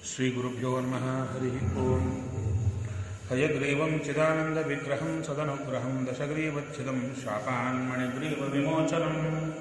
श्रीगुरुभ्यो नमः हरिः ओम् हयग्रीवं चिदानन्दविग्रहं सदनुग्रहं दशग्रीवच्छिदं शापान्मणिग्रीवविमोचनम्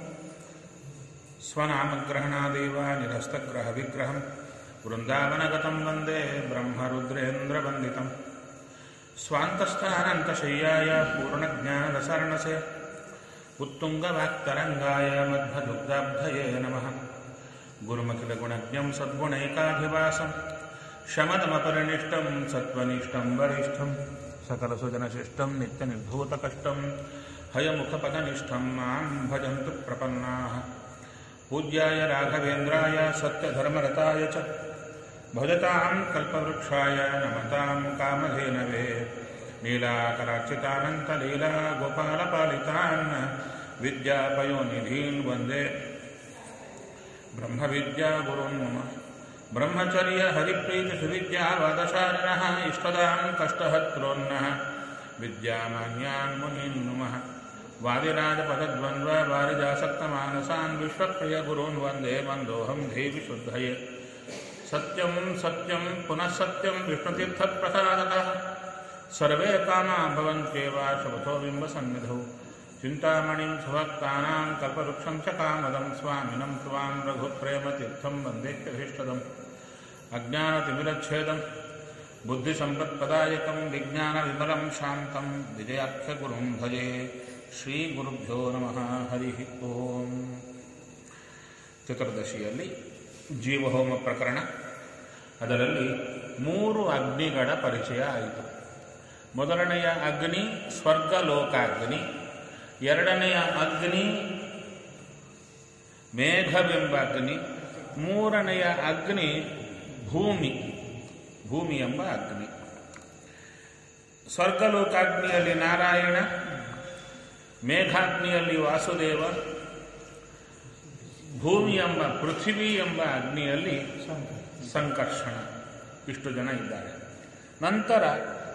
स्वनामग्रहणादेव निरस्तग्रहविग्रहं वृन्दावनगतं वन्दे ब्रह्मरुद्रेन्द्रवन्दितम् स्वान्तस्थानन्तशय्याय पूर्णज्ञानरसर्णसे उत्तुङ्गवाक्तरङ्गाय मध्वदुग्धाब्धये नमः गुरुमखिलगुणज्ञं सद्गुणैकाधिवासं शमदमपरिनिष्टं सत्त्वनिष्ठं वरिष्ठं सकलसुजनशिष्टं नित्यनिर्धूतकष्टं हयमुखपदनिष्ठं मां भजन्तु प्रपन्नाः पूज्याय राघवेन्द्राय सत्यधर्मरताय च भजतां कल्पवृक्षाय नमतां कामधेनवे नीलाकरार्चितानन्तलीला गोपालपालितान् विद्यापयोनिधीन् वन्दे ब्रह्मविद्यागुरुन् मम ब्रह्मचर्य हरिप्रीतिसुविद्यावादशालिनः इष्टदां कष्टहत्रोन्नः विद्यामान्यान् मुनीन् नुमः वादिराजपदद्वन्द्व वारिजासक्तमानसान् विश्वप्रियगुरून् वन्दे मन्दोऽहं देवि शुद्धये सत्यं सत्यं पुनः सत्यं विष्णुतीर्थप्रसादतः सर्वे कामा भवन्त्येव शपथो बिम्बसन्निधौ चिन्तामणिं सुभक्तानां कल्पवृक्षं च कामदं स्वामिनं त्वां रघुप्रेमतीर्थं वन्देह्यभीष्टदम् अज्ञानतिमिरच्छेदं बुद्धिसम्पत्पदायकं विज्ञानविमलं शान्तं विजयाख्यगुरुं भजे ಶ್ರೀಗುರುಭ್ಯೋ ನಮಃ ಹರಿ ಓಂ ಚತುರ್ದಶಿಯಲ್ಲಿ ಜೀವಹೋಮ ಪ್ರಕರಣ ಅದರಲ್ಲಿ ಮೂರು ಅಗ್ನಿಗಳ ಪರಿಚಯ ಆಯಿತು ಮೊದಲನೆಯ ಅಗ್ನಿ ಸ್ವರ್ಗಲೋಕಾಗ್ನಿ ಎರಡನೆಯ ಅಗ್ನಿ ಮೇಘವೆಂಬ ಅಗ್ನಿ ಮೂರನೆಯ ಅಗ್ನಿ ಭೂಮಿ ಭೂಮಿ ಎಂಬ ಅಗ್ನಿ ಸ್ವರ್ಗಲೋಕಾಗ್ನಿಯಲ್ಲಿ ನಾರಾಯಣ ಮೇಘಾಗ್ನಿಯಲ್ಲಿ ವಾಸುದೇವ ಭೂಮಿ ಎಂಬ ಪೃಥ್ವಿ ಎಂಬ ಅಗ್ನಿಯಲ್ಲಿ ಸಂಕರ್ಷಣ ಇಷ್ಟು ಜನ ಇದ್ದಾರೆ ನಂತರ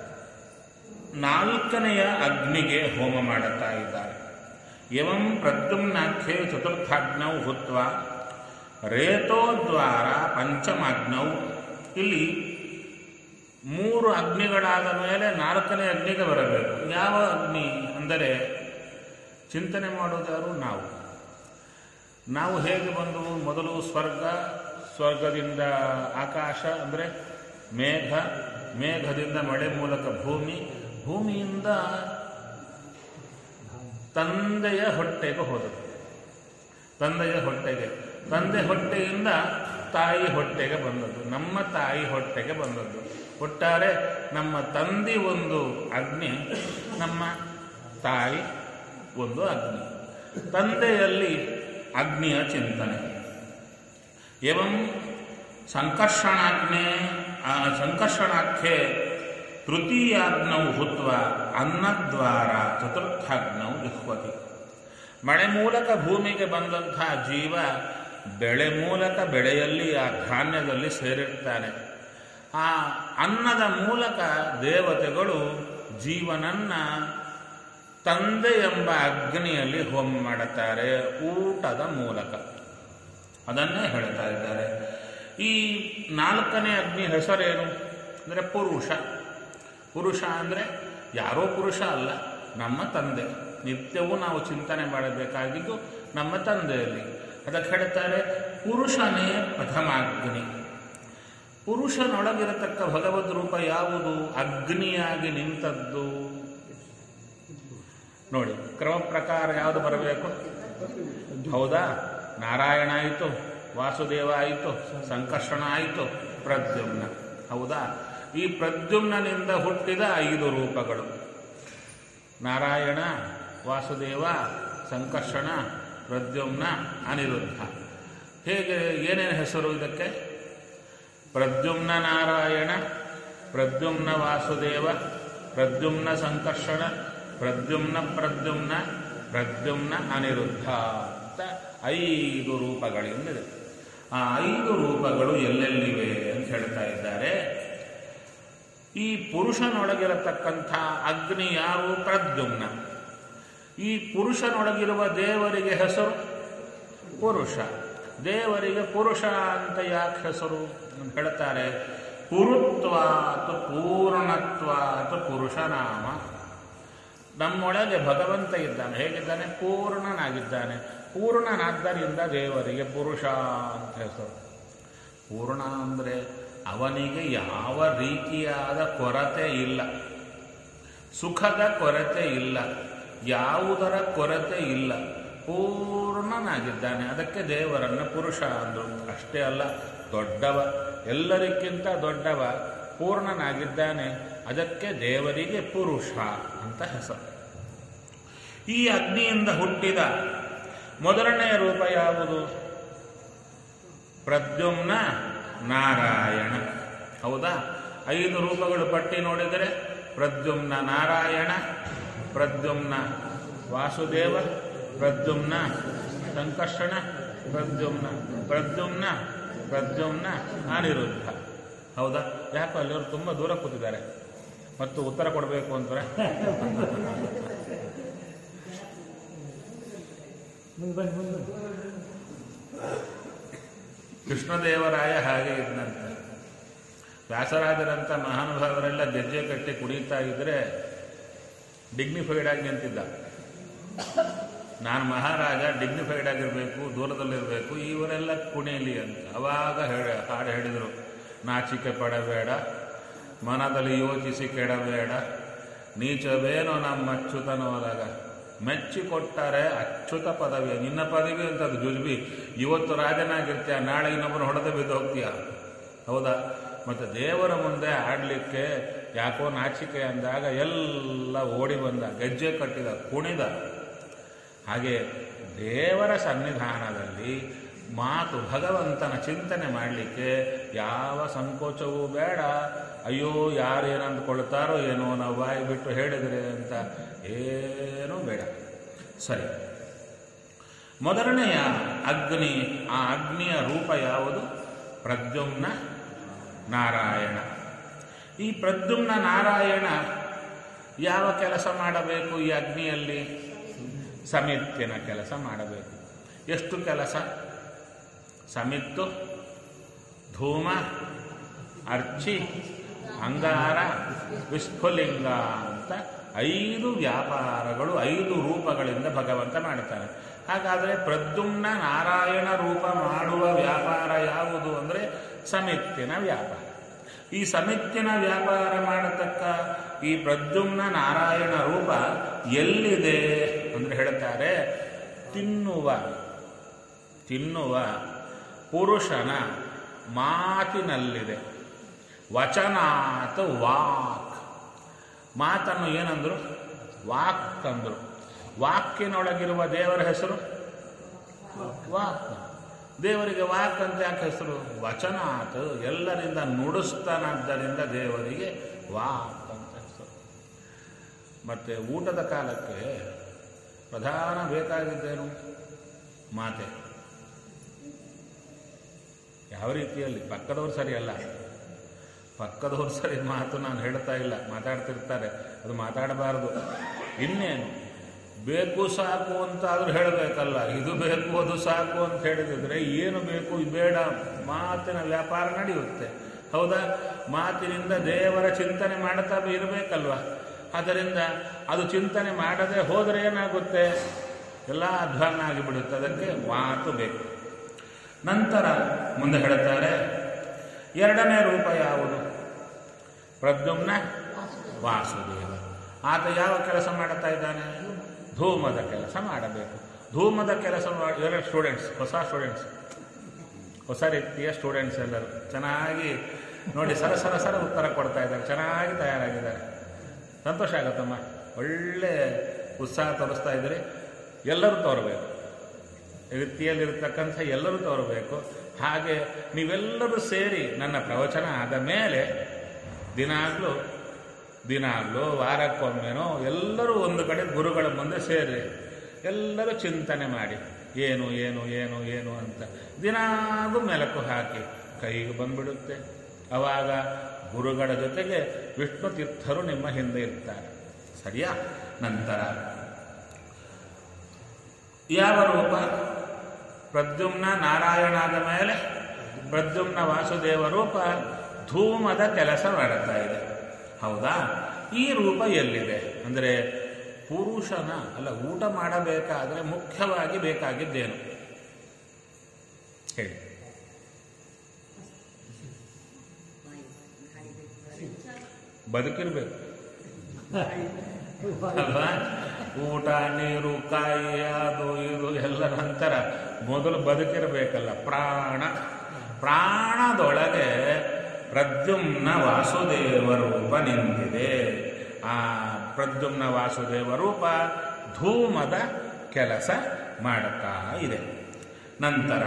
ನಾಲ್ಕನೆಯ ಅಗ್ನಿಗೆ ಹೋಮ ಮಾಡುತ್ತಾ ಇದ್ದಾರೆ ಎವಂ ಪ್ರದ್ಯುಮ್ನಾಖ್ಯೆ ಚತುರ್ಥಾಗ್ನೌ ಹುತ್ವ ರೇತೋದ್ವಾರ ಪಂಚಮಾಗ್ನೌ ಇಲ್ಲಿ ಮೂರು ಅಗ್ನಿಗಳಾದ ಮೇಲೆ ನಾಲ್ಕನೇ ಅಗ್ನಿಗೆ ಬರಬೇಕು ಯಾವ ಅಗ್ನಿ ಅಂದರೆ ಚಿಂತನೆ ಮಾಡೋದಾರು ನಾವು ನಾವು ಹೇಗೆ ಬಂದು ಮೊದಲು ಸ್ವರ್ಗ ಸ್ವರ್ಗದಿಂದ ಆಕಾಶ ಅಂದರೆ ಮೇಘ ಮೇಘದಿಂದ ಮಳೆ ಮೂಲಕ ಭೂಮಿ ಭೂಮಿಯಿಂದ ತಂದೆಯ ಹೊಟ್ಟೆಗೆ ಹೋದದ್ದು ತಂದೆಯ ಹೊಟ್ಟೆಗೆ ತಂದೆ ಹೊಟ್ಟೆಯಿಂದ ತಾಯಿ ಹೊಟ್ಟೆಗೆ ಬಂದದ್ದು ನಮ್ಮ ತಾಯಿ ಹೊಟ್ಟೆಗೆ ಬಂದದ್ದು ಒಟ್ಟಾರೆ ನಮ್ಮ ತಂದೆ ಒಂದು ಅಗ್ನಿ ನಮ್ಮ ತಾಯಿ ಒಂದು ಅಗ್ನಿ ತಂದೆಯಲ್ಲಿ ಅಗ್ನಿಯ ಚಿಂತನೆ ಎವಂ ಸಂಕರ್ಷಣಾಗ್ನೆ ಸಂಕರ್ಷಣಾಖ್ಯೆ ತೃತೀಯಾಗ್ನೌ ಹುತ್ವ ಅನ್ನದ್ವಾರ ಚತುರ್ಥಾಗ್ನೌ ಜುಹ್ವತಿ ಮಳೆ ಮೂಲಕ ಭೂಮಿಗೆ ಬಂದಂತಹ ಜೀವ ಬೆಳೆ ಮೂಲಕ ಬೆಳೆಯಲ್ಲಿ ಆ ಧಾನ್ಯದಲ್ಲಿ ಸೇರಿರ್ತಾನೆ ಆ ಅನ್ನದ ಮೂಲಕ ದೇವತೆಗಳು ಜೀವನನ್ನ ತಂದೆ ಎಂಬ ಅಗ್ನಿಯಲ್ಲಿ ಹೋಮ ಮಾಡುತ್ತಾರೆ ಊಟದ ಮೂಲಕ ಅದನ್ನೇ ಹೇಳ್ತಾ ಇದ್ದಾರೆ ಈ ನಾಲ್ಕನೇ ಅಗ್ನಿ ಹೆಸರೇನು ಅಂದರೆ ಪುರುಷ ಪುರುಷ ಅಂದರೆ ಯಾರೋ ಪುರುಷ ಅಲ್ಲ ನಮ್ಮ ತಂದೆ ನಿತ್ಯವೂ ನಾವು ಚಿಂತನೆ ಮಾಡಬೇಕಾಗಿದ್ದು ನಮ್ಮ ತಂದೆಯಲ್ಲಿ ಅದಕ್ಕೆ ಹೇಳ್ತಾರೆ ಪುರುಷನೇ ಪ್ರಥಮಾಗ್ನಿ ಪುರುಷನೊಳಗಿರತಕ್ಕ ಭಗವದ್ ರೂಪ ಯಾವುದು ಅಗ್ನಿಯಾಗಿ ನಿಂತದ್ದು ನೋಡಿ ಕ್ರಮ ಪ್ರಕಾರ ಯಾವುದು ಬರಬೇಕು ಹೌದಾ ನಾರಾಯಣ ಆಯಿತು ವಾಸುದೇವ ಆಯಿತು ಸಂಕರ್ಷಣ ಆಯಿತು ಪ್ರದ್ಯುಮ್ನ ಹೌದಾ ಈ ಪ್ರದ್ಯುಮ್ನಿಂದ ಹುಟ್ಟಿದ ಐದು ರೂಪಗಳು ನಾರಾಯಣ ವಾಸುದೇವ ಸಂಕರ್ಷಣ ಪ್ರದ್ಯುಮ್ನ ಅನಿರುದ್ಧ ಹೇಗೆ ಏನೇನು ಹೆಸರು ಇದಕ್ಕೆ ಪ್ರದ್ಯುಮ್ನ ನಾರಾಯಣ ಪ್ರದ್ಯುಮ್ನ ವಾಸುದೇವ ಪ್ರದ್ಯುಮ್ನ ಸಂಕರ್ಷಣ ಪ್ರದ್ಯುಮ್ನ ಪ್ರದ್ಯುಮ್ನ ಪ್ರದ್ಯುಮ್ನ ಅನಿರುದ್ಧ ಅಂತ ಐದು ರೂಪಗಳಿಂದಿದೆ ಆ ಐದು ರೂಪಗಳು ಎಲ್ಲೆಲ್ಲಿವೆ ಅಂತ ಹೇಳ್ತಾ ಇದ್ದಾರೆ ಈ ಪುರುಷನೊಳಗಿರತಕ್ಕಂಥ ಅಗ್ನಿ ಯಾರು ಪ್ರದ್ಯುಮ್ನ ಈ ಪುರುಷನೊಳಗಿರುವ ದೇವರಿಗೆ ಹೆಸರು ಪುರುಷ ದೇವರಿಗೆ ಪುರುಷ ಅಂತ ಯಾಕೆ ಹೆಸರು ಅಂತ ಹೇಳ್ತಾರೆ ಪುರುತ್ವಾತ್ ಪೂರ್ಣತ್ವಾತ್ ಪುರುಷನಾಮ ನಮ್ಮೊಳಗೆ ಭಗವಂತ ಇದ್ದಾನೆ ಹೇಗಿದ್ದಾನೆ ಪೂರ್ಣನಾಗಿದ್ದಾನೆ ಪೂರ್ಣನಾದ್ದರಿಂದ ದೇವರಿಗೆ ಪುರುಷ ಅಂತ ಹೆಸರು ಪೂರ್ಣ ಅಂದರೆ ಅವನಿಗೆ ಯಾವ ರೀತಿಯಾದ ಕೊರತೆ ಇಲ್ಲ ಸುಖದ ಕೊರತೆ ಇಲ್ಲ ಯಾವುದರ ಕೊರತೆ ಇಲ್ಲ ಪೂರ್ಣನಾಗಿದ್ದಾನೆ ಅದಕ್ಕೆ ದೇವರನ್ನು ಪುರುಷ ಅಂದರು ಅಷ್ಟೇ ಅಲ್ಲ ದೊಡ್ಡವ ಎಲ್ಲರಿಗಿಂತ ದೊಡ್ಡವ ಪೂರ್ಣನಾಗಿದ್ದಾನೆ ಅದಕ್ಕೆ ದೇವರಿಗೆ ಪುರುಷ ಅಂತ ಹೆಸರು ಈ ಅಗ್ನಿಯಿಂದ ಹುಟ್ಟಿದ ಮೊದಲನೆಯ ರೂಪ ಯಾವುದು ಪ್ರದ್ಯುಮ್ನ ನಾರಾಯಣ ಹೌದಾ ಐದು ರೂಪಗಳು ಪಟ್ಟಿ ನೋಡಿದರೆ ಪ್ರದ್ಯುಮ್ನ ನಾರಾಯಣ ಪ್ರದ್ಯುಮ್ನ ವಾಸುದೇವ ಪ್ರದ್ಯುಮ್ನ ಸಂಕರ್ಷಣ ಪ್ರದ್ಯುಮ್ನ ಪ್ರದ್ಯುಮ್ನ ಪ್ರದ್ಯುಮ್ನ ಅನಿರುದ್ಧ ಹೌದಾ ಯಾಕೋ ಅಲ್ಲಿಯವರು ತುಂಬ ದೂರ ಕೂತಿದ್ದಾರೆ ಮತ್ತು ಉತ್ತರ ಕೊಡಬೇಕು ಅಂತಾರೆ ಮುಂದೆ ಬನ್ನಿ ಮುಂದೆ ಬನ್ನಿ ಕೃಷ್ಣದೇವರಾಯ ಹಾಗೆ ಇದ್ದಂತೆ ವ್ಯಾಸರಾಜರಂಥ ಮಹಾನುಭಾವರೆಲ್ಲ ಗೆಜ್ಜೆ ಕಟ್ಟಿ ಕುಣಿತಾ ಇದ್ರೆ ಡಿಗ್ನಿಫೈಡ್ ಆಗಿ ನಿಂತಿದ್ದ ನಾನು ಮಹಾರಾಜ ಡಿಗ್ನಿಫೈಡ್ ಆಗಿರಬೇಕು ದೂರದಲ್ಲಿರಬೇಕು ಇವರೆಲ್ಲ ಕುಣಿಯಲಿ ಅಂತ ಅವಾಗ ಹೇಳ ಹಾಡು ಹೇಳಿದರು ನಾಚಿಕೆ ಪಡಬೇಡ ಮನದಲ್ಲಿ ಯೋಚಿಸಿ ಕೆಡಬೇಡ ನೀಚವೇನೋ ನಮ್ಮ ಅಚ್ಯುತನೋದಾಗ ಮೆಚ್ಚಿಕೊಟ್ಟರೆ ಅಚ್ಯುತ ಪದವಿ ನಿನ್ನ ಪದವಿ ಅಂತದ್ದು ಜುಜ್ಬಿ ಇವತ್ತು ರಾಜನಾಗಿರ್ತೀಯ ನಾಳೆ ಇನ್ನೊಬ್ಬರು ಹೊಡೆದು ಬಿದ್ದು ಹೋಗ್ತೀಯ ಹೌದಾ ಮತ್ತು ದೇವರ ಮುಂದೆ ಆಡಲಿಕ್ಕೆ ಯಾಕೋ ನಾಚಿಕೆ ಅಂದಾಗ ಎಲ್ಲ ಓಡಿ ಬಂದ ಗೆಜ್ಜೆ ಕಟ್ಟಿದ ಕುಣಿದ ಹಾಗೆ ದೇವರ ಸನ್ನಿಧಾನದಲ್ಲಿ ಮಾತು ಭಗವಂತನ ಚಿಂತನೆ ಮಾಡಲಿಕ್ಕೆ ಯಾವ ಸಂಕೋಚವೂ ಬೇಡ ಅಯ್ಯೋ ಯಾರು ಏನು ಅಂದ್ಕೊಳ್ತಾರೋ ಏನೋ ನಾವು ಬಾಯಿ ಬಿಟ್ಟು ಹೇಳಿದರೆ ಅಂತ ಏನೂ ಬೇಡ ಸರಿ ಮೊದಲನೆಯ ಅಗ್ನಿ ಆ ಅಗ್ನಿಯ ರೂಪ ಯಾವುದು ಪ್ರದ್ಯುಮ್ನ ನಾರಾಯಣ ಈ ಪ್ರದ್ಯುಮ್ನ ನಾರಾಯಣ ಯಾವ ಕೆಲಸ ಮಾಡಬೇಕು ಈ ಅಗ್ನಿಯಲ್ಲಿ ಸಮಿತ್ತಿನ ಕೆಲಸ ಮಾಡಬೇಕು ಎಷ್ಟು ಕೆಲಸ ಸಮಿತ್ತು ಧೂಮ ಅರ್ಚಿ ಅಂಗಾರ ವಿಸ್ಫುಲಿಂಗ ಅಂತ ಐದು ವ್ಯಾಪಾರಗಳು ಐದು ರೂಪಗಳಿಂದ ಭಗವಂತ ಮಾಡ್ತಾನೆ ಹಾಗಾದರೆ ಪ್ರದ್ಯುಮ್ನ ನಾರಾಯಣ ರೂಪ ಮಾಡುವ ವ್ಯಾಪಾರ ಯಾವುದು ಅಂದರೆ ಸಮಿತ್ತಿನ ವ್ಯಾಪಾರ ಈ ಸಮಿತ್ತಿನ ವ್ಯಾಪಾರ ಮಾಡತಕ್ಕ ಈ ಪ್ರದ್ಯುಮ್ನ ನಾರಾಯಣ ರೂಪ ಎಲ್ಲಿದೆ ಅಂದರೆ ಹೇಳ್ತಾರೆ ತಿನ್ನುವ ತಿನ್ನುವ ಪುರುಷನ ಮಾತಿನಲ್ಲಿದೆ ವಚನಾತ್ ವಾಕ್ ಮಾತನ್ನು ಏನಂದ್ರು ವಾಕ್ ಅಂದ್ರು ವಾಕ್ಯನೊಳಗಿರುವ ದೇವರ ಹೆಸರು ವಾಕ್ ದೇವರಿಗೆ ವಾಕ್ ಅಂತ ಯಾಕೆ ಹೆಸರು ವಚನಾತ್ ಎಲ್ಲರಿಂದ ನುಡಿಸ್ತಾನಾದ್ದರಿಂದ ದೇವರಿಗೆ ವಾಕ್ ಅಂತ ಹೆಸರು ಮತ್ತೆ ಊಟದ ಕಾಲಕ್ಕೆ ಪ್ರಧಾನ ಬೇಕಾಗಿದ್ದೇನು ಮಾತೆ ಯಾವ ರೀತಿಯಲ್ಲಿ ಪಕ್ಕದವ್ರು ಸರಿಯಲ್ಲ ಪಕ್ಕದವ್ರು ಸರಿ ಮಾತು ನಾನು ಹೇಳ್ತಾ ಇಲ್ಲ ಮಾತಾಡ್ತಿರ್ತಾರೆ ಅದು ಮಾತಾಡಬಾರದು ಇನ್ನೇನು ಬೇಕು ಸಾಕು ಅಂತಾದ್ರೂ ಹೇಳಬೇಕಲ್ಲ ಇದು ಬೇಕು ಅದು ಸಾಕು ಅಂತ ಹೇಳಿದ್ರೆ ಏನು ಬೇಕು ಬೇಡ ಮಾತಿನ ವ್ಯಾಪಾರ ನಡೆಯುತ್ತೆ ಹೌದಾ ಮಾತಿನಿಂದ ದೇವರ ಚಿಂತನೆ ಮಾಡ್ತಾ ಇರಬೇಕಲ್ವ ಆದ್ದರಿಂದ ಅದು ಚಿಂತನೆ ಮಾಡದೆ ಹೋದರೆ ಏನಾಗುತ್ತೆ ಎಲ್ಲ ಅಧ್ವಾನ ಆಗಿಬಿಡುತ್ತೆ ಅದಕ್ಕೆ ಮಾತು ಬೇಕು ನಂತರ ಮುಂದೆ ಹೇಳುತ್ತಾರೆ ಎರಡನೇ ರೂಪ ಯಾವುದು ಪ್ರದ್ಯುಮ್ನ ವಾಸುದೇವ ಆತ ಯಾವ ಕೆಲಸ ಮಾಡುತ್ತಾ ಇದ್ದಾನೆ ಧೂಮದ ಕೆಲಸ ಮಾಡಬೇಕು ಧೂಮದ ಕೆಲಸ ಮಾಡಿ ಎರಡು ಸ್ಟೂಡೆಂಟ್ಸ್ ಹೊಸ ಸ್ಟೂಡೆಂಟ್ಸ್ ಹೊಸ ರೀತಿಯ ಸ್ಟೂಡೆಂಟ್ಸ್ ಎಲ್ಲರೂ ಚೆನ್ನಾಗಿ ನೋಡಿ ಸರ ಸರ ಸರ ಉತ್ತರ ಕೊಡ್ತಾ ಇದ್ದಾರೆ ಚೆನ್ನಾಗಿ ತಯಾರಾಗಿದ್ದಾರೆ ಸಂತೋಷ ಆಗುತ್ತಮ್ಮ ಒಳ್ಳೆ ಉತ್ಸಾಹ ತೋರಿಸ್ತಾ ಇದ್ದೀರಿ ಎಲ್ಲರೂ ತೋರಬೇಕು ವೃತ್ತಿಯಲ್ಲಿರ್ತಕ್ಕಂಥ ಎಲ್ಲರೂ ತೋರಬೇಕು ಹಾಗೆ ನೀವೆಲ್ಲರೂ ಸೇರಿ ನನ್ನ ಪ್ರವಚನ ಆದ ಮೇಲೆ ದಿನಾಗಲೂ ದಿನಾಗಲೂ ವಾರಕ್ಕೊಮ್ಮೆನೋ ಎಲ್ಲರೂ ಒಂದು ಕಡೆ ಗುರುಗಳ ಮುಂದೆ ಸೇರಿ ಎಲ್ಲರೂ ಚಿಂತನೆ ಮಾಡಿ ಏನು ಏನು ಏನು ಏನು ಅಂತ ದಿನಾಗೂ ಮೆಲಕು ಹಾಕಿ ಕೈಗೆ ಬಂದ್ಬಿಡುತ್ತೆ ಅವಾಗ ಗುರುಗಳ ಜೊತೆಗೆ ವಿಷ್ಣು ತೀರ್ಥರು ನಿಮ್ಮ ಹಿಂದೆ ಇರ್ತಾರೆ ಸರಿಯಾ ನಂತರ ಯಾವ ರೂಪ ಪ್ರದ್ಯುಮ್ನ ನಾರಾಯಣಾದ ಮೇಲೆ ಪ್ರದ್ಯುಮ್ನ ವಾಸುದೇವ ರೂಪ ಧೂಮದ ಕೆಲಸ ಮಾಡುತ್ತಾ ಇದೆ ಹೌದಾ ಈ ರೂಪ ಎಲ್ಲಿದೆ ಅಂದರೆ ಪುರುಷನ ಅಲ್ಲ ಊಟ ಮಾಡಬೇಕಾದ್ರೆ ಮುಖ್ಯವಾಗಿ ಬೇಕಾಗಿದ್ದೇನು ಹೇಳಿ ಬದುಕಿರ್ಬೇಕು ಅಲ್ವಾ ಊಟ ನೀರು ಕಾಯಿ ಅದು ಇದು ಎಲ್ಲ ನಂತರ ಮೊದಲು ಬದುಕಿರಬೇಕಲ್ಲ ಪ್ರಾಣ ಪ್ರಾಣದೊಳಗೆ ಪ್ರದ್ಯುಮ್ನ ವಾಸುದೇವ ರೂಪ ನಿಂತಿದೆ ಆ ಪ್ರದ್ಯುಮ್ನ ವಾಸುದೇವ ರೂಪ ಧೂಮದ ಕೆಲಸ ಮಾಡುತ್ತಾ ಇದೆ ನಂತರ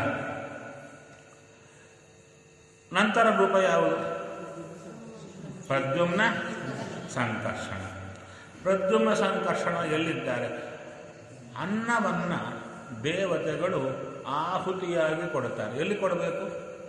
ನಂತರ ರೂಪ ಯಾವುದು ಪ್ರದ್ಯುಮ್ನ ಸಂಕರ್ಷಣ ಪ್ರದ್ಯುಮ್ನ ಸಂಕರ್ಷಣ ಎಲ್ಲಿದ್ದಾರೆ ಅನ್ನವನ್ನ ದೇವತೆಗಳು ಆಹುತಿಯಾಗಿ ಕೊಡುತ್ತಾರೆ ಎಲ್ಲಿ ಕೊಡಬೇಕು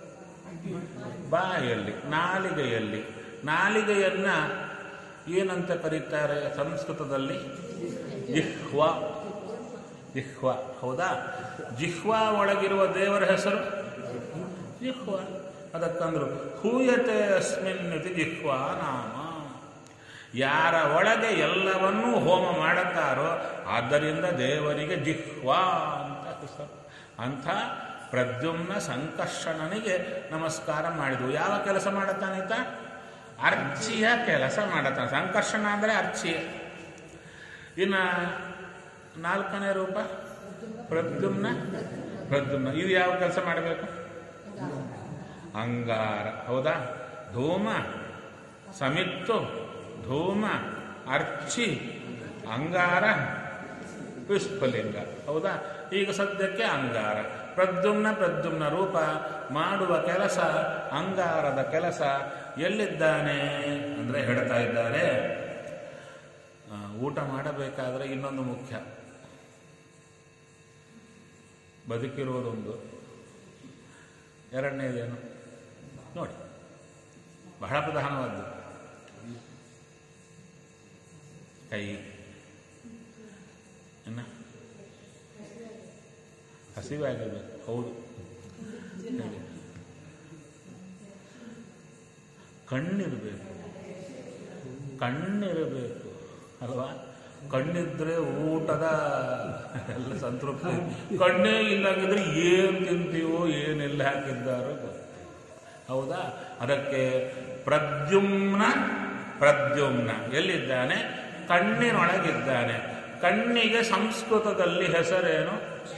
ಬಾಯಲ್ಲಿ ನಾಲಿಗೆಯಲ್ಲಿ ನಾಲಿಗೆಯನ್ನ ಏನಂತ ಕರೀತಾರೆ ಸಂಸ್ಕೃತದಲ್ಲಿ ಜಿಹ್ವ ಜಿಹ್ವ ಹೌದಾ ಜಿಹ್ವಾ ಒಳಗಿರುವ ದೇವರ ಹೆಸರು ಜಿಹ್ವ ಅದಕ್ಕಂದ್ರು ಹೂಯತೆ ಅಸ್ಮಿನ್ ಇತಿ ಜಿಹ್ವಾ ನಾಮ ಯಾರ ಒಳಗೆ ಎಲ್ಲವನ್ನೂ ಹೋಮ ಮಾಡುತ್ತಾರೋ ಆದ್ದರಿಂದ ದೇವರಿಗೆ ಜಿಹ್ವಾ ಅಂತ ಹೆಸರು ಅಂಥ ಪ್ರದ್ಯುಮ್ನ ಸಂಕರ್ಷಣನಿಗೆ ನಮಸ್ಕಾರ ಮಾಡಿದ್ವು ಯಾವ ಕೆಲಸ ಮಾಡುತ್ತಾನೀತ ಅರ್ಚಿಯ ಕೆಲಸ ಮಾಡುತ್ತಾನೆ ಸಂಕರ್ಷಣ ಅಂದರೆ ಅರ್ಚಿಯ ಇನ್ನು ನಾಲ್ಕನೇ ರೂಪ ಪ್ರದ್ಯುಮ್ನ ಪ್ರದ್ಯುಮ್ನ ಇದು ಯಾವ ಕೆಲಸ ಮಾಡಬೇಕು ಅಂಗಾರ ಹೌದಾ ಧೂಮ ಸಮಿತ್ತು ಧೂಮ ಅರ್ಚಿ ಅಂಗಾರ ಪುಷ್ಪಲಿಂಗ ಹೌದಾ ಈಗ ಸದ್ಯಕ್ಕೆ ಅಂಗಾರ ಪ್ರದ್ಯುಮ್ನ ಪ್ರದ್ಯುಮ್ನ ರೂಪ ಮಾಡುವ ಕೆಲಸ ಅಂಗಾರದ ಕೆಲಸ ಎಲ್ಲಿದ್ದಾನೆ ಅಂದರೆ ಹೇಳ್ತಾ ಇದ್ದಾರೆ ಆ, ಊಟ ಮಾಡಬೇಕಾದ್ರೆ ಇನ್ನೊಂದು ಮುಖ್ಯ ಬದುಕಿರುವುದೊಂದು ಎರಡನೇದೇನು ನೋಡಿ ಬಹಳ ಪ್ರಧಾನವಾದ್ದು ಕೈ ಇನ್ನ ಹಸಿವೆ ಆಗಿರ್ಬೇಕು ಹೌದು ಹೇಳಿ. ಕಣ್ಣಿರಬೇಕು ಕಣ್ಣಿರಬೇಕು ಅಲ್ವಾ ಕಣ್ಣಿದ್ರೆ ಊಟದ ಎಲ್ಲ ಸಂತೃಪ್ತಿ ಕಣ್ಣೇ ಇಲ್ಲಾಗಿದ್ರೆ ಏನು ತಿಂತೀವೋ ಏನೆಲ್ಲ ಹಾಕಿದ್ದಾರೋ ಗೊತ್ತು. ಹೌದಾ ಅದಕ್ಕೆ ಪ್ರದ್ಯುಮ್ನ ಪ್ರದ್ಯುಮ್ನ ಎಲ್ಲಿದ್ದಾನೆ ಕಣ್ಣಿನೊಳಗಿದ್ದಾನೆ ಕಣ್ಣಿಗೆ ಸಂಸ್ಕೃತದಲ್ಲಿ ಹೆಸರೇನು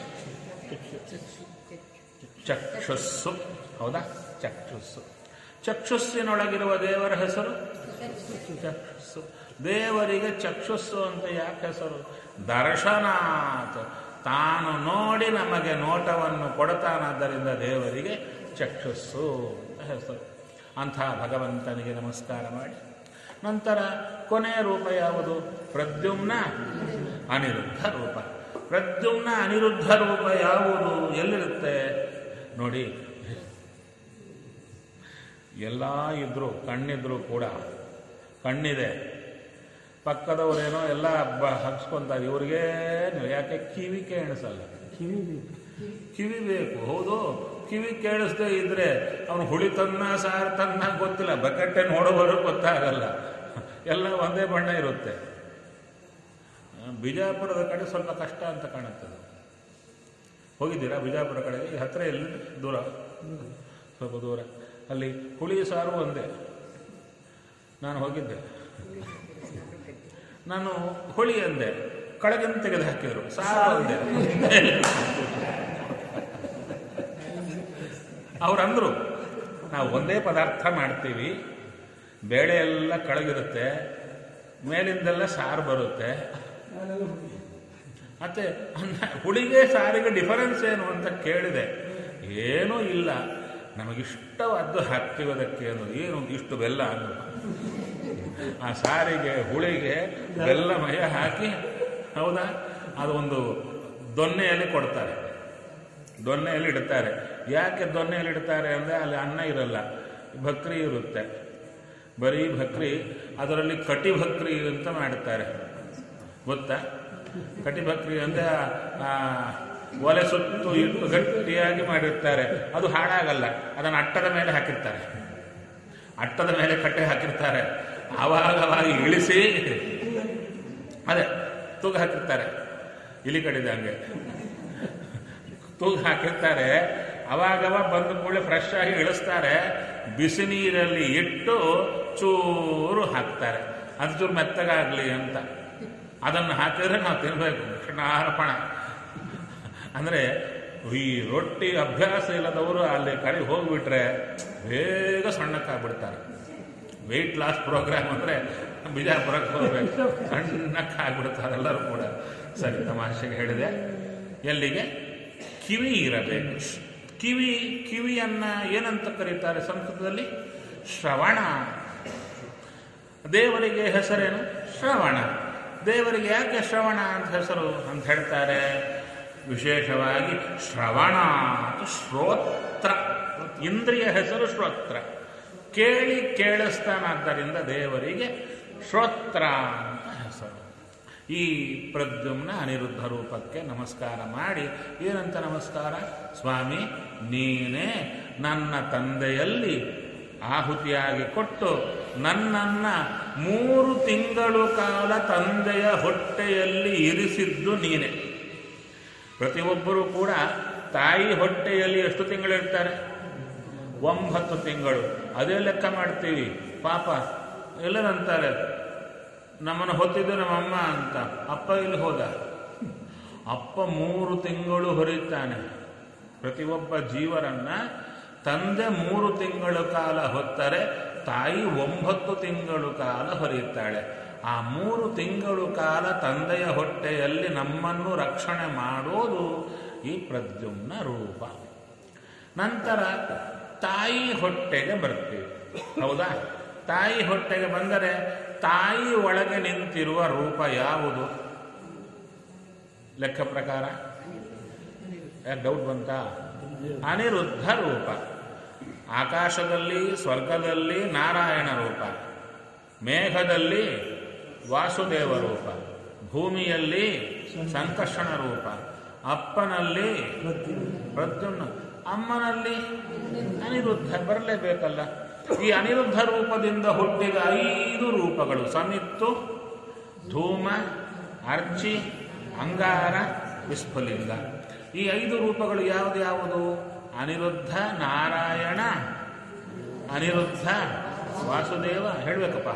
ಚಕ್ಷುಸ್ಸು ಹೌದಾ ಚಕ್ಷುಸ್ಸು ಚಕ್ಷುಸ್ಸಿನೊಳಗಿರುವ ದೇವರ ಹೆಸರು ಚಕ್ಷುಸ್ಸು ದೇವರಿಗೆ ಚಕ್ಷುಸ್ಸು ಅಂತ ಯಾಕೆ ಹೆಸರು ದರ್ಶನಾತ್ ತಾನು ನೋಡಿ ನಮಗೆ ನೋಟವನ್ನು ಕೊಡ್ತಾನಾದ್ದರಿಂದ ದೇವರಿಗೆ ಚಕ್ಷುಸ್ಸು ಅಂತ ಹೆಸರು ಅಂಥ ಭಗವಂತನಿಗೆ ನಮಸ್ಕಾರ ಮಾಡಿ ನಂತರ ಕೊನೆಯ ರೂಪ ಯಾವುದು ಪ್ರದ್ಯುಮ್ನ ಅನಿರುದ್ಧ ರೂಪ ಪ್ರದ್ಯುಮ್ನ ಅನಿರುದ್ಧ ರೂಪ ಯಾವುದು ಎಲ್ಲಿರುತ್ತೆ ನೋಡಿ ಎಲ್ಲ ಇದ್ರು ಕಣ್ಣಿದ್ರು ಕೂಡ ಕಣ್ಣಿದೆ ಪಕ್ಕದವರೇನೋ ಎಲ್ಲ ಬ ಹಚ್ಕೊಂತಾರೆ ಇವ್ರಿಗೆ ಯಾಕೆ ಕಿವಿ ಕೇಳಿಸಲ್ಲ ಕಿವಿ ಬೇಕು ಕಿವಿ ಬೇಕು ಹೌದು ಕಿವಿ ಕೇಳಿಸ್ದೇ ಇದ್ರೆ ಅವನು ಹುಳಿ ತನ್ನ ಸಾರು ತನ್ನ ಗೊತ್ತಿಲ್ಲ ಬಕೆಟ್ಟೆ ನೋಡೋವರು ಗೊತ್ತಾಗಲ್ಲ ಎಲ್ಲ ಒಂದೇ ಬಣ್ಣ ಇರುತ್ತೆ ಆ, ಬಿಜಾಪುರದ ಕಡೆ ಸ್ವಲ್ಪ ಕಷ್ಟ ಅಂತ ಕಾಣುತ್ತದೆ ಹೋಗಿದ್ದೀರಾ ಬಿಜಾಪುರ ಕಡೆಗೆ ಈ ಹತ್ತಿರ ಎಲ್ಲಿ ದೂರ ಸ್ವಲ್ಪ ದೂರ ಅಲ್ಲಿ ಹುಳಿ ಸಾರು ಒಂದೇ ನಾನು ಹೋಗಿದ್ದೆ ನಾನು ಹುಳಿ ಅಂದೆ ಕಳಗಿನ ತೆಗೆದು ಹಾಕಿದ್ರು ಸಾರು ಅಂದೆ ಅವ್ರಂದ್ರು ನಾವು ಒಂದೇ ಪದಾರ್ಥ ಮಾಡ್ತೀವಿ ಬೇಳೆ ಎಲ್ಲ ಕಳಗಿರುತ್ತೆ ಮೇಲಿಂದೆಲ್ಲ ಸಾರು ಬರುತ್ತೆ ಮತ್ತೆ ಅನ್ನ- ಹುಳಿಗೆ ಸಾರಿಗೆ ಡಿಫರೆನ್ಸ್ ಏನು ಅಂತ ಕೇಳಿದೆ ಏನೂ ಇಲ್ಲ ನಮಗಿಷ್ಟವಾದ್ದು ಹಾಕ್ತೀವಿ ಅದಕ್ಕೆ ಅನ್ನೋದು ಏನು ಇಷ್ಟು ಬೆಲ್ಲ ಅನ್ನೋದು ಆ ಸಾರಿಗೆ ಹುಳಿಗೆ ಬೆಲ್ಲಮಯ ಹಾಕಿ ಹೌದಾ ಅದು ಒಂದು ದೊನ್ನೆಯಲ್ಲಿ ಕೊಡ್ತಾರೆ ದೊನ್ನೆಯಲ್ಲಿ ಇಡ್ತಾರೆ ಯಾಕೆ ದೊನ್ನೆಯಲ್ಲಿ ಇಡ್ತಾರೆ ಅಂದರೆ ಅಲ್ಲಿ ಅನ್ನ ಇರಲ್ಲ ಭಕ್ರಿ ಇರುತ್ತೆ ಬರೀ ಭಕ್ರಿ ಅದರಲ್ಲಿ ಕಟಿ ಭಕ್ರಿ ಅಂತ ಮಾಡ್ತಾರೆ ಗೊತ್ತಾ ಕಟಿ ಭಕ್ರಿ ಅಂದರೆ ಆ ಒಲೆ ಸುತ್ತು ಇಟ್ಟು ಗಟ್ಟಿಯಾಗಿ ಮಾಡಿರ್ತಾರೆ ಅದು ಹಾಳಾಗಲ್ಲ ಅದನ್ನು ಅಟ್ಟದ ಮೇಲೆ ಹಾಕಿರ್ತಾರೆ ಅಟ್ಟದ ಮೇಲೆ ಕಟ್ಟೆ ಹಾಕಿರ್ತಾರೆ ಆವಾಗವಾಗ ಇಳಿಸಿ ಅದೇ ತೂಗು ಹಾಕಿರ್ತಾರೆ ಇಲಿ ಕಡಿದೆ ಹಂಗೆ ತೂಗು ಹಾಕಿರ್ತಾರೆ ಅವಾಗವ ಬಂದ ಕೂಡಲೇ ಫ್ರೆಶ್ ಆಗಿ ಇಳಿಸ್ತಾರೆ ಬಿಸಿ ನೀರಲ್ಲಿ ಇಟ್ಟು ಚೂರು ಹಾಕ್ತಾರೆ ಅದು ಚೂರು ಮೆತ್ತಗಾಗಲಿ ಅಂತ ಅದನ್ನು ಹಾಕಿದ್ರೆ ನಾವು ತಿನ್ಬೇಕು ಕೃಷ್ಣಾರ್ಪಣ ಅಂದರೆ ಈ ರೊಟ್ಟಿ ಅಭ್ಯಾಸ ಇಲ್ಲದವರು ಅಲ್ಲಿ ಕಡೆ ಹೋಗ್ಬಿಟ್ರೆ ಬೇಗ ಸಣ್ಣಕ್ಕಾಗ್ಬಿಡ್ತಾರೆ ವೆಯ್ಟ್ ಲಾಸ್ ಪ್ರೋಗ್ರಾಮ್ ಅಂದರೆ ಬಿಜಾಪುರಕ್ಕೆ ಹೋಗ್ಬೇಕು ಸಣ್ಣಕ್ಕಾಗ್ಬಿಡ್ತಾರೆ ಎಲ್ಲರೂ ಕೂಡ ಸರಿ ತಮಾಷೆಗೆ ಹೇಳಿದೆ ಎಲ್ಲಿಗೆ ಕಿವಿ ಇರಬೇಕು ಕಿವಿ ಕಿವಿಯನ್ನ ಏನಂತ ಕರೀತಾರೆ ಸಂಸ್ಕೃತದಲ್ಲಿ ಶ್ರವಣ ದೇವರಿಗೆ ಹೆಸರೇನು ಶ್ರವಣ ದೇವರಿಗೆ ಯಾಕೆ ಶ್ರವಣ ಅಂತ ಹೆಸರು ಅಂತ ಹೇಳ್ತಾರೆ ವಿಶೇಷವಾಗಿ ಶ್ರವಣ ಅಂತ ಶ್ರೋತ್ರ ಇಂದ್ರಿಯ ಹೆಸರು ಶ್ರೋತ್ರ ಕೇಳಿ ಕೇಳಿಸ್ತಾನಾದ್ದರಿಂದ ದೇವರಿಗೆ ಶ್ರೋತ್ರ ಅಂತ ಹೆಸರು ಈ ಪ್ರದ್ಯುಮ್ನ ಅನಿರುದ್ಧ ರೂಪಕ್ಕೆ ನಮಸ್ಕಾರ ಮಾಡಿ ಏನಂತ ನಮಸ್ಕಾರ ಸ್ವಾಮಿ ನೀನೇ ನನ್ನ ತಂದೆಯಲ್ಲಿ ಆಹುತಿಯಾಗಿ ಕೊಟ್ಟು ನನ್ನನ್ನ ಮೂರು ತಿಂಗಳು ಕಾಲ ತಂದೆಯ ಹೊಟ್ಟೆಯಲ್ಲಿ ಇರಿಸಿದ್ದು ನೀನೆ ಪ್ರತಿಯೊಬ್ಬರೂ ಕೂಡ ತಾಯಿ ಹೊಟ್ಟೆಯಲ್ಲಿ ಎಷ್ಟು ತಿಂಗಳಿರ್ತಾರೆ ಒಂಬತ್ತು ತಿಂಗಳು ಅದೇ ಲೆಕ್ಕ ಮಾಡ್ತೀವಿ ಪಾಪ ಎಲ್ಲರಂತಾರೆ ನಮ್ಮನ್ನು ಹೊತ್ತಿದ್ದು ನಮ್ಮಮ್ಮ ಅಂತ ಅಪ್ಪ ಇಲ್ಲಿ ಹೋದ ಅಪ್ಪ ಮೂರು ತಿಂಗಳು ಹೊರಿತಾನೆ ಪ್ರತಿಯೊಬ್ಬ ಜೀವರನ್ನ ತಂದೆ ಮೂರು ತಿಂಗಳು ಕಾಲ ಹೊತ್ತರೆ ತಾಯಿ ಒಂಬತ್ತು ತಿಂಗಳು ಕಾಲ ಹೊರೆಯುತ್ತಾಳೆ ಆ ಮೂರು ತಿಂಗಳು ಕಾಲ ತಂದೆಯ ಹೊಟ್ಟೆಯಲ್ಲಿ ನಮ್ಮನ್ನು ರಕ್ಷಣೆ ಮಾಡೋದು ಈ ಪ್ರದ್ಯುಮ್ನ ರೂಪ ನಂತರ ತಾಯಿ ಹೊಟ್ಟೆಗೆ ಬರ್ತೀವಿ ಹೌದಾ ತಾಯಿ ಹೊಟ್ಟೆಗೆ ಬಂದರೆ ತಾಯಿ ಒಳಗೆ ನಿಂತಿರುವ ರೂಪ ಯಾವುದು ಲೆಕ್ಕ ಪ್ರಕಾರ ಯಾಕೆ ಡೌಟ್ ಬಂತಾ ಅನಿರುದ್ಧ ರೂಪ ಆಕಾಶದಲ್ಲಿ ಸ್ವರ್ಗದಲ್ಲಿ ನಾರಾಯಣ ರೂಪ ಮೇಘದಲ್ಲಿ ವಾಸುದೇವ ರೂಪ ಭೂಮಿಯಲ್ಲಿ ಸಂಕರ್ಷಣ ರೂಪ ಅಪ್ಪನಲ್ಲಿ ಪ್ರದ್ಯುಮ್ನ ಅಮ್ಮನಲ್ಲಿ ಅನಿರುದ್ಧ ಬರಲೇಬೇಕಲ್ಲ ಈ ಅನಿರುದ್ಧ ರೂಪದಿಂದ ಹುಟ್ಟಿದ ಐದು ರೂಪಗಳು ಸಮಿತ್ತು ಧೂಮ ಅರ್ಚಿ ಅಂಗಾರ ವಿಸ್ಫುಲಿಂಗ ಈ ಐದು ರೂಪಗಳು ಯಾವುದು ಯಾವುದು ಅನಿರುದ್ಧ ನಾರಾಯಣ ಅನಿರುದ್ಧ ವಾಸುದೇವ ಹೇಳ್ಬೇಕಪ್ಪ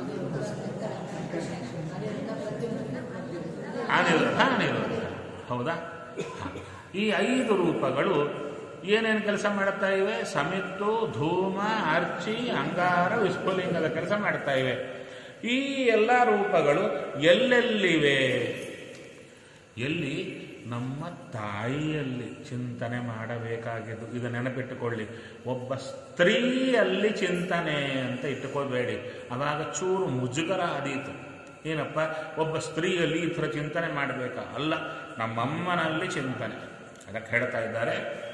ಅನಿರುದ್ಧ ಅನಿರುದ್ಧ ಹೌದಾ ಹ. ಈ ಐದು ರೂಪಗಳು ಏನೇನು ಕೆಲಸ ಮಾಡುತ್ತಾ ಇವೆ ಸಮಿತ್ತು ಧೂಮ ಅರ್ಚಿ ಅಂಗಾರ ವಿಸ್ಫುಲಿಂಗದ ಕೆಲಸ ಮಾಡ್ತಾ ಇವೆ ಈ ಎಲ್ಲ ರೂಪಗಳು ಎಲ್ಲೆಲ್ಲಿವೆ ಎಲ್ಲಿ ನಮ್ಮ ತಾಯಿಯಲ್ಲಿ ಚಿಂತನೆ ಮಾಡಬೇಕಾಗಿದ್ದು ಇದು ನೆನಪಿಟ್ಟುಕೊಳ್ಳಿ ಒಬ್ಬ ಸ್ತ್ರೀಯಲ್ಲಿ ಚಿಂತನೆ ಅಂತ ಇಟ್ಟುಕೋಬೇಡಿ ಅವಾಗ ಚೂರು ಮುಜುಗರ ಆದೀತು ಏನಪ್ಪ ಒಬ್ಬ ಸ್ತ್ರೀಯಲ್ಲಿ ಈ ಥರ ಚಿಂತನೆ ಮಾಡಬೇಕಾ ಅಲ್ಲ ನಮ್ಮಮ್ಮನಲ್ಲಿ ಚಿಂತನೆ ಅದಕ್ಕೆ ಹೇಳ್ತಾ ಇದ್ದಾರೆ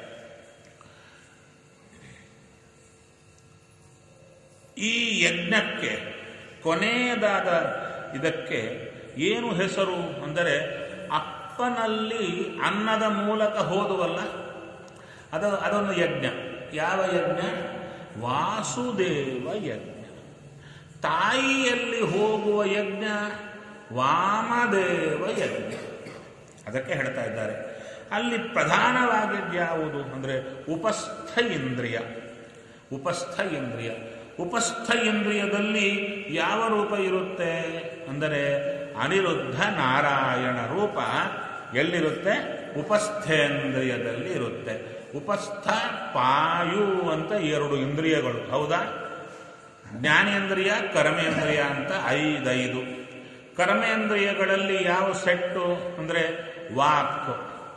ಈ ಯಜ್ಞಕ್ಕೆ ಕೊನೆಯದಾದ ಇದಕ್ಕೆ ಏನು ಹೆಸರು ಅಂದರೆ ಅಪ್ಪನಲ್ಲಿ ಅನ್ನದ ಮೂಲಕ ಹೋದುವಲ್ಲ ಅದು ಅದೊಂದು ಯಜ್ಞ ಯಾವ ಯಜ್ಞ ವಾಸುದೇವ ಯಜ್ಞ ತಾಯಿಯಲ್ಲಿ ಹೋಗುವ ಯಜ್ಞ ವಾಮದೇವ ಯಜ್ಞ ಅದಕ್ಕೆ ಹೇಳ್ತಾ ಇದ್ದಾರೆ ಅಲ್ಲಿ ಪ್ರಧಾನವಾಗಿದ್ದು ಯಾವುದು ಅಂದರೆ ಉಪಸ್ಥ ಇಂದ್ರಿಯ ಉಪಸ್ಥ ಇಂದ್ರಿಯ ಉಪಸ್ಥ ಇಂದ್ರಿಯದಲ್ಲಿ ಯಾವ ರೂಪ ಇರುತ್ತೆ ಅಂದರೆ ಅನಿರುದ್ಧ ನಾರಾಯಣ ರೂಪ ಎಲ್ಲಿರುತ್ತೆ ಉಪಸ್ಥೇಂದ್ರಿಯದಲ್ಲಿ ಇರುತ್ತೆ ಉಪಸ್ಥ ಪಾಯು ಅಂತ ಎರಡು ಇಂದ್ರಿಯಗಳು ಹೌದಾ ಜ್ಞಾನೇಂದ್ರಿಯ ಕರ್ಮೇಂದ್ರಿಯ ಅಂತ ಐದೈದು ಕರ್ಮೇಂದ್ರಿಯಗಳಲ್ಲಿ ಯಾವ ಸೆಟ್ಟು ಅಂದರೆ ವಾಕ್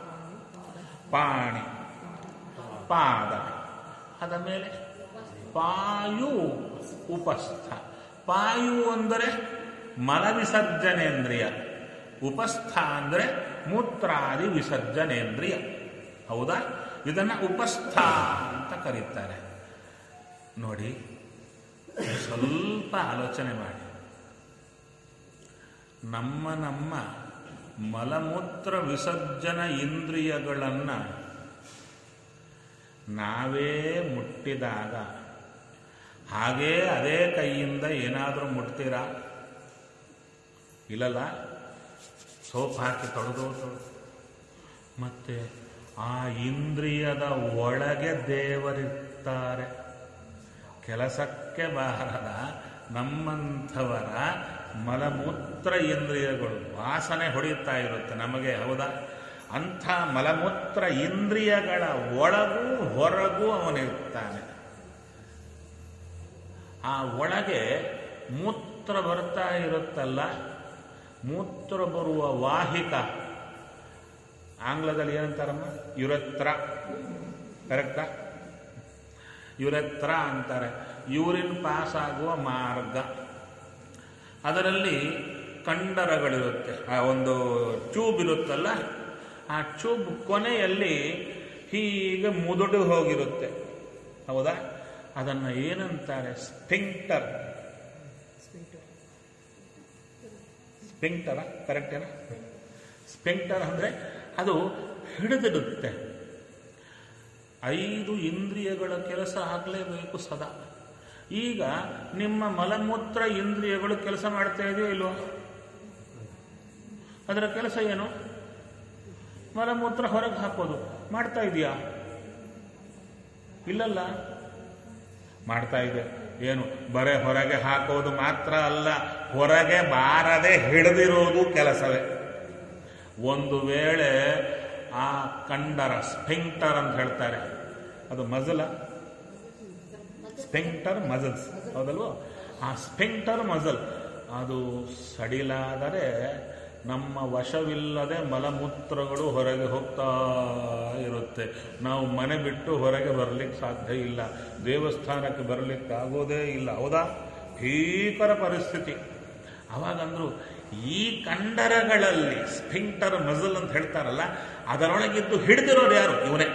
ಪಾಣಿ ಪಾದ ಅದ ಮೇಲೆ ಪಾಯು ಉಪಸ್ಥ ಪಾಯು ಅಂದರೆ ಮಲವಿಸರ್ಜನೇಂದ್ರಿಯ ಉಪಸ್ಥ ಅಂದರೆ ಮೂತ್ರಾದಿ ವಿಸರ್ಜನೇಂದ್ರಿಯ ಹೌದಾ ಇದನ್ನು ಉಪಸ್ಥ ಅಂತ ಕರೀತಾರೆ ನೋಡಿ ಸ್ವಲ್ಪ ಆಲೋಚನೆ ಮಾಡಿ ನಮ್ಮ ನಮ್ಮ ಮಲಮೂತ್ರ ವಿಸರ್ಜನ ಇಂದ್ರಿಯಗಳನ್ನು ನಾವೇ ಮುಟ್ಟಿದಾಗ ಹಾಗೇ ಅದೇ ಕೈಯಿಂದ ಏನಾದರೂ ಮುಟ್ತೀರಾ ಇಲ್ಲಲ್ಲ ಸೋಪ್ ಹಾಕಿ ತೊಳೆದು ತೊಳೆದು ಮತ್ತೆ ಆ ಇಂದ್ರಿಯದ ಒಳಗೆ ದೇವರಿರ್ತಾರೆ ಕೆಲಸಕ್ಕೆ ಬಾರದ ನಮ್ಮಂಥವರ ಮಲಮೂತ್ರ ಇಂದ್ರಿಯಗಳು ವಾಸನೆ ಹೊಡೆಯುತ್ತಾ ಇರುತ್ತೆ ನಮಗೆ ಹೌದಾ ಅಂಥ ಮಲಮೂತ್ರ ಇಂದ್ರಿಯಗಳ ಒಳಗೂ ಹೊರಗೂ ಅವನಿರ್ತಾನೆ ಆ ಒಳಗೆ ಮೂತ್ರ ಬರ್ತಾ ಇರುತ್ತಲ್ಲ ಮೂತ್ರ ಬರುವ ವಾಹಿಕ ಆಂಗ್ಲದಲ್ಲಿ ಏನಂತಾರಮ್ಮ ಯುರತ್ರ ಕರೆಕ್ಟಾ ಯುರತ್ರ ಅಂತಾರೆ ಯೂರಿನ್ ಪಾಸ್ ಆಗುವ ಮಾರ್ಗ ಅದರಲ್ಲಿ ಕಂಡರಗಳಿರುತ್ತೆ ಆ ಒಂದು ಟ್ಯೂಬ್ ಇರುತ್ತಲ್ಲ ಆ ಟ್ಯೂಬ್ ಕೊನೆಯಲ್ಲಿ ಹೀಗೆ ಮುದುಡು ಹೋಗಿರುತ್ತೆ ಹೌದಾ ಅದನ್ನು ಏನಂತಾರೆ ಸ್ಪಿಂಕ್ಟರ್ ಸ್ಪಿಂಕ್ಟರ ಕರೆಕ್ಟೇನಾ ಸ್ಪಿಂಕ್ಟರ್ ಅಂದರೆ ಅದು ಹಿಡಿದಿಡುತ್ತೆ ಐದು ಇಂದ್ರಿಯಗಳ ಕೆಲಸ ಆಗಲೇಬೇಕು ಸದಾ ಈಗ ನಿಮ್ಮ ಮಲಮೂತ್ರ ಇಂದ್ರಿಯಗಳು ಕೆಲಸ ಮಾಡ್ತಾ ಇದೆಯೋ ಇಲ್ವೋ ಅದರ ಕೆಲಸ ಏನು ಮಲಮೂತ್ರ ಹೊರಗೆ ಹಾಕೋದು ಮಾಡ್ತಾ ಇದೆಯಾ ಇಲ್ಲಲ್ಲ ಮಾಡ್ತಾ ಇದೆ ಏನು ಬರೇ ಹೊರಗೆ ಹಾಕೋದು ಮಾತ್ರ ಅಲ್ಲ ಹೊರಗೆ ಬಾರದೆ ಹಿಡಿದಿರೋದು ಕೆಲಸವೇ ಒಂದು ವೇಳೆ ಆ ಕಂಡರ ಸ್ಪಿಂಕ್ಟರ್ ಅಂತ ಹೇಳ್ತಾರೆ ಅದು ಮಜಲ ಸ್ಪಿಂಕ್ಟರ್ ಮಜಲ್ಸ್ ಹೌದಲ್ವೋ ಆ ಸ್ಪಿಂಕ್ಟರ್ ಮಜಲ್ ಅದು ಸಡಿಲಾದರೆ ನಮ್ಮ ವಶವಿಲ್ಲದೆ ಮಲಮೂತ್ರಗಳು ಹೊರಗೆ ಹೋಗ್ತಾ ಇರುತ್ತೆ ನಾವು ಮನೆ ಬಿಟ್ಟು ಹೊರಗೆ ಬರಲಿಕ್ಕೆ ಸಾಧ್ಯ ಇಲ್ಲ ದೇವಸ್ಥಾನಕ್ಕೆ ಬರಲಿಕ್ಕೆ ಆಗೋದೇ ಇಲ್ಲ ಹೌದಾ ಭೀಕರ ಪರಿಸ್ಥಿತಿ ಅವಾಗಂದ್ರು ಈ ಕಂಡರಗಳಲ್ಲಿ ಸ್ಪಿಂಕ್ಟರ್ ಮಜಲ್ ಅಂತ ಹೇಳ್ತಾರಲ್ಲ ಅದರೊಳಗಿದ್ದು ಹಿಡಿದಿರೋರು ಯಾರು ಇವನೇ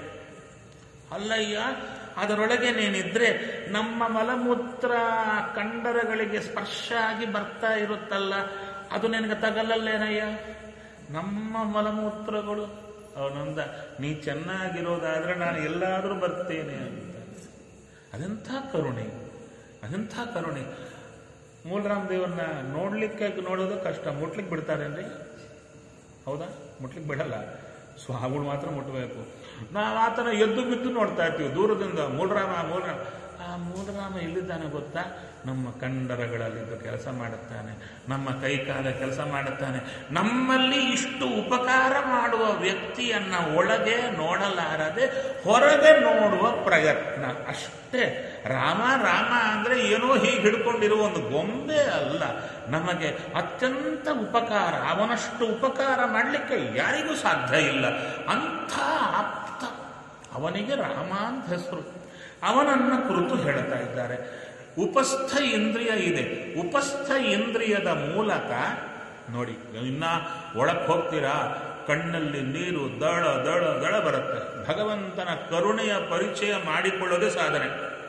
ಅಲ್ಲಯ್ಯ ಅದರೊಳಗೆ ನೀನಿದ್ರೆ ನಮ್ಮ ಮಲಮೂತ್ರ ಕಂಡರಗಳಿಗೆ ಸ್ಪರ್ಶ ಆಗಿ ಬರ್ತಾ ಇರುತ್ತಲ್ಲ ಅದು ನಿನಗೆ ತಗಲಲ್ಲೇನಯ್ಯ ನಮ್ಮ ಮಲಮೂತ್ರಗಳು ಅವನಂದ ನೀ ಚೆನ್ನಾಗಿರೋದಾದ್ರೆ ನಾನು ಎಲ್ಲಾದರೂ ಬರ್ತೇನೆ ಅಂತ ಅದೆಂಥ ಕರುಣೆ ಅದೆಂಥ ಕರುಣೆ ಮೂಲರಾಮ್ ದೇವ್ರನ್ನ ನೋಡ್ಲಿಕ್ಕೆ ನೋಡೋದು ಕಷ್ಟ ಮುಟ್ಲಿಕ್ಕೆ ಬಿಡ್ತಾರೇನ್ರಿ ಹೌದಾ ಮುಟ್ಲಿಕ್ಕೆ ಬಿಡಲ್ಲ ಸ್ವಾಮಿಗಳು ಮಾತ್ರ ಮುಟ್ಟಬೇಕು ನಾವು ಆತನ ಎದ್ದು ಬಿದ್ದು ನೋಡ್ತಾ ಇರ್ತೀವಿ ದೂರದಿಂದ ಮೂಲರಾಮ ಮೂಲರಾಮ ಆ ಮೂಲರಾಮ ಎಲ್ಲಿದ್ದಾನೆ ಗೊತ್ತಾ ನಮ್ಮ ಕಂಡರಗಳಲ್ಲಿದ್ದು ಕೆಲಸ ಮಾಡುತ್ತಾನೆ ನಮ್ಮ ಕೈಕಾಲ ಕೆಲಸ ಮಾಡುತ್ತಾನೆ ನಮ್ಮಲ್ಲಿ ಇಷ್ಟು ಉಪಕಾರ ಮಾಡುವ ವ್ಯಕ್ತಿಯನ್ನ ಒಳಗೆ ನೋಡಲಾರದೆ ಹೊರಗೆ ನೋಡುವ ಪ್ರಯತ್ನ ಅಷ್ಟೇ ರಾಮ ರಾಮ ಅಂದ್ರೆ ಏನೋ ಹೀಗೆ ಹಿಡ್ಕೊಂಡಿರುವ ಒಂದು ಗೊಂಬೆ ಅಲ್ಲ ನಮಗೆ ಅತ್ಯಂತ ಉಪಕಾರ ಅವನಷ್ಟು ಉಪಕಾರ ಮಾಡಲಿಕ್ಕೆ ಯಾರಿಗೂ ಸಾಧ್ಯ ಇಲ್ಲ ಅಂಥ ಆಪ್ತ ಅವನಿಗೆ ರಾಮ ಅಂತ ಹೆಸರು ಅವನನ್ನ ಕುರಿತು ಹೇಳ್ತಾ ಇದ್ದಾರೆ ಉಪಸ್ಥ ಇಂದ್ರಿಯ ಇದೆ ಉಪಸ್ಥ ಇಂದ್ರಿಯದ ಮೂಲಕ ನೋಡಿ ಇನ್ನ ಒಳಕ್ಕೆ ಹೋಗ್ತೀರಾ ಕಣ್ಣಲ್ಲಿ ನೀರು ದಳ ದಳ ದಳ ಬರುತ್ತೆ ಭಗವಂತನ ಕರುಣೆಯ ಪರಿಚಯ ಮಾಡಿಕೊಳ್ಳೋದೇ ಸಾಧನೆ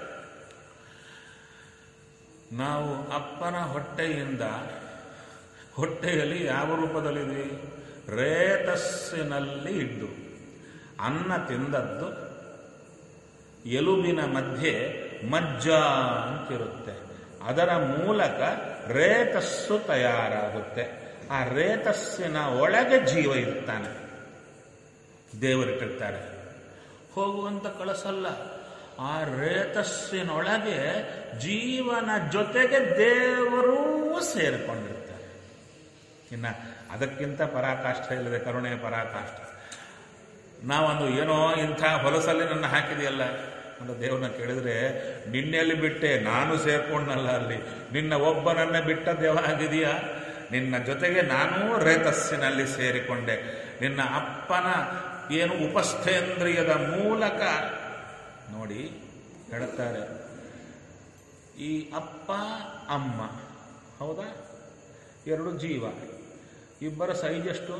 ನಾವು ಅಪ್ಪನ ಹೊಟ್ಟೆಯಿಂದ ಹೊಟ್ಟೆಯಲ್ಲಿ ಯಾವ ರೂಪದಲ್ಲಿದೆ ರೇತಸ್ಸಿನಲ್ಲಿ ಇದ್ದು ಅನ್ನ ತಿಂದದ್ದು ಎಲುಬಿನ ಮಧ್ಯೆ ಮಜ್ಜ ಅಂತಿರುತ್ತೆ ಅದರ ಮೂಲಕ ರೇತಸ್ಸು ತಯಾರಾಗುತ್ತೆ ಆ ರೇತಸ್ಸಿನ ಒಳಗೆ ಜೀವ ಇರ್ತಾನೆ ದೇವರಿಟ್ಟಿರ್ತಾರೆ ಹೋಗುವಂತ ಕಳಸಲ್ಲ ಆ ರೇತಸ್ಸಿನೊಳಗೆ ಜೀವನ ಜೊತೆಗೆ ದೇವರೂ ಸೇರಿಕೊಂಡಿರ್ತಾರೆ ಇನ್ನ ಅದಕ್ಕಿಂತ ಪರಾಕಾಷ್ಠ ಇಲ್ಲದೆ ಕರುಣೆಯ ಪರಾಕಾಷ್ಠ ನಾವೊಂದು ಏನೋ ಇಂಥ ಹೊಲಸಲ್ಲಿ ನನ್ನ ಹಾಕಿದೆಯಲ್ಲ ಅಂತ ದೇವ್ರನ್ನ ಕೇಳಿದ್ರೆ ನಿನ್ನೆಲ್ಲಿ ಬಿಟ್ಟೆ ನಾನು ಸೇರ್ಕೊಂಡಲ್ಲ ಅಲ್ಲಿ ನಿನ್ನ ಒಬ್ಬನನ್ನೇ ಬಿಟ್ಟ ದೇವ ಆಗಿದೆಯಾ ನಿನ್ನ ಜೊತೆಗೆ ನಾನೂ ರೇತಸ್ಸಿನಲ್ಲಿ ಸೇರಿಕೊಂಡೆ ನಿನ್ನ ಅಪ್ಪನ ಏನು ಉಪಸ್ಥೇಂದ್ರಿಯದ ಮೂಲಕ ನೋಡಿ ಹೇಳುತ್ತಾರೆ ಈ ಅಪ್ಪ ಅಮ್ಮ ಹೌದಾ ಎರಡು ಜೀವ ಇಬ್ಬರ ಸೈಜ್ ಎಷ್ಟು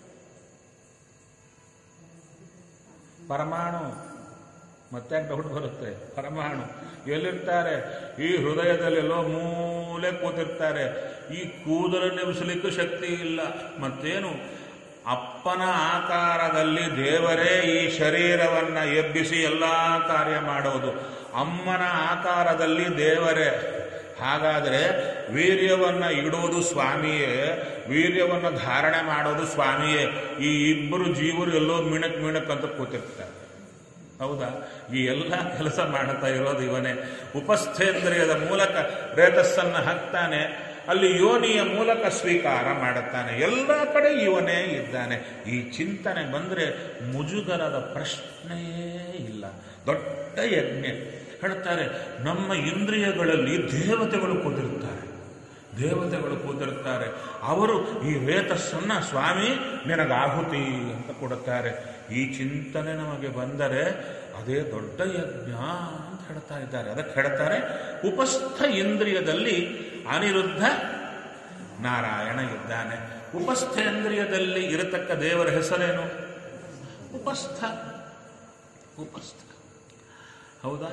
ಪರಮಾಣು ಮತ್ತೆ ಡೌಟ್ ಬರುತ್ತೆ ಪರಮಾಣು ಎಲ್ಲಿರ್ತಾರೆ ಈ ಹೃದಯದಲ್ಲೆಲ್ಲೋ ಮೂಲೆ ಕೂತಿರ್ತಾರೆ ಈ ಕೂದಲನ್ನು ಎಬ್ಬಿಸಲಿಕ್ಕೂ ಶಕ್ತಿ ಇಲ್ಲ ಮತ್ತೇನು ಅಪ್ಪನ ಆಕಾರದಲ್ಲಿ ದೇವರೇ ಈ ಶರೀರವನ್ನ ಎಬ್ಬಿಸಿ ಎಲ್ಲ ಕಾರ್ಯ ಮಾಡೋದು ಅಮ್ಮನ ಆಕಾರದಲ್ಲಿ ದೇವರೇ ಹಾಗಾದರೆ ವೀರ್ಯವನ್ನ ಇಡೋದು ಸ್ವಾಮಿಯೇ ವೀರ್ಯವನ್ನ ಧಾರಣೆ ಮಾಡೋದು ಸ್ವಾಮಿಯೇ ಈ ಇಬ್ಬರು ಜೀವರು ಎಲ್ಲೋ ಮಿಣಕ್ ಮಿಣಕ್ ಅಂತ ಕೂತಿರ್ತಾರೆ ಹೌದಾ ಈ ಎಲ್ಲ ಕೆಲಸ ಮಾಡ್ತಾ ಇರೋದು ಇವನೇ ಉಪಸ್ಥೇಂದ್ರಿಯದ ಮೂಲಕ ರೇತಸ್ಸನ್ನ ಹಾಕ್ತಾನೆ ಅಲ್ಲಿ ಯೋನಿಯ ಮೂಲಕ ಸ್ವೀಕಾರ ಮಾಡುತ್ತಾನೆ ಎಲ್ಲ ಕಡೆ ಇವನೇ ಇದ್ದಾನೆ ಈ ಚಿಂತನೆ ಬಂದರೆ ಮುಜುಗರದ ಪ್ರಶ್ನೆಯೇ ಇಲ್ಲ ದೊಡ್ಡ ಯಜ್ಞ ಹೇಳ್ತಾರೆ ನಮ್ಮ ಇಂದ್ರಿಯಗಳಲ್ಲಿ ದೇವತೆಗಳು ಕೂತಿರ್ತಾರೆ ದೇವತೆಗಳು ಕೂತಿರ್ತಾರೆ ಅವರು ಈ ವೇತಸ್ಸನ್ನ ಸ್ವಾಮಿ ನಿನಗಾಹುತಿ ಅಂತ ಕೊಡುತ್ತಾರೆ ಈ ಚಿಂತನೆ ನಮಗೆ ಬಂದರೆ ಅದೇ ದೊಡ್ಡ ಯಜ್ಞ ಅಂತ ಹೇಳ್ತಾ ಇದ್ದಾರೆ ಅದಕ್ಕೆ ಹೇಳ್ತಾರೆ ಉಪಸ್ಥ ಇಂದ್ರಿಯದಲ್ಲಿ ಅನಿರುದ್ಧ ನಾರಾಯಣ ಇದ್ದಾನೆ ಉಪಸ್ಥೇಂದ್ರಿಯದಲ್ಲಿ ಇರತಕ್ಕ ದೇವರ ಹೆಸರೇನು ಉಪಸ್ಥ ಉಪಸ್ಥ ಹೌದಾ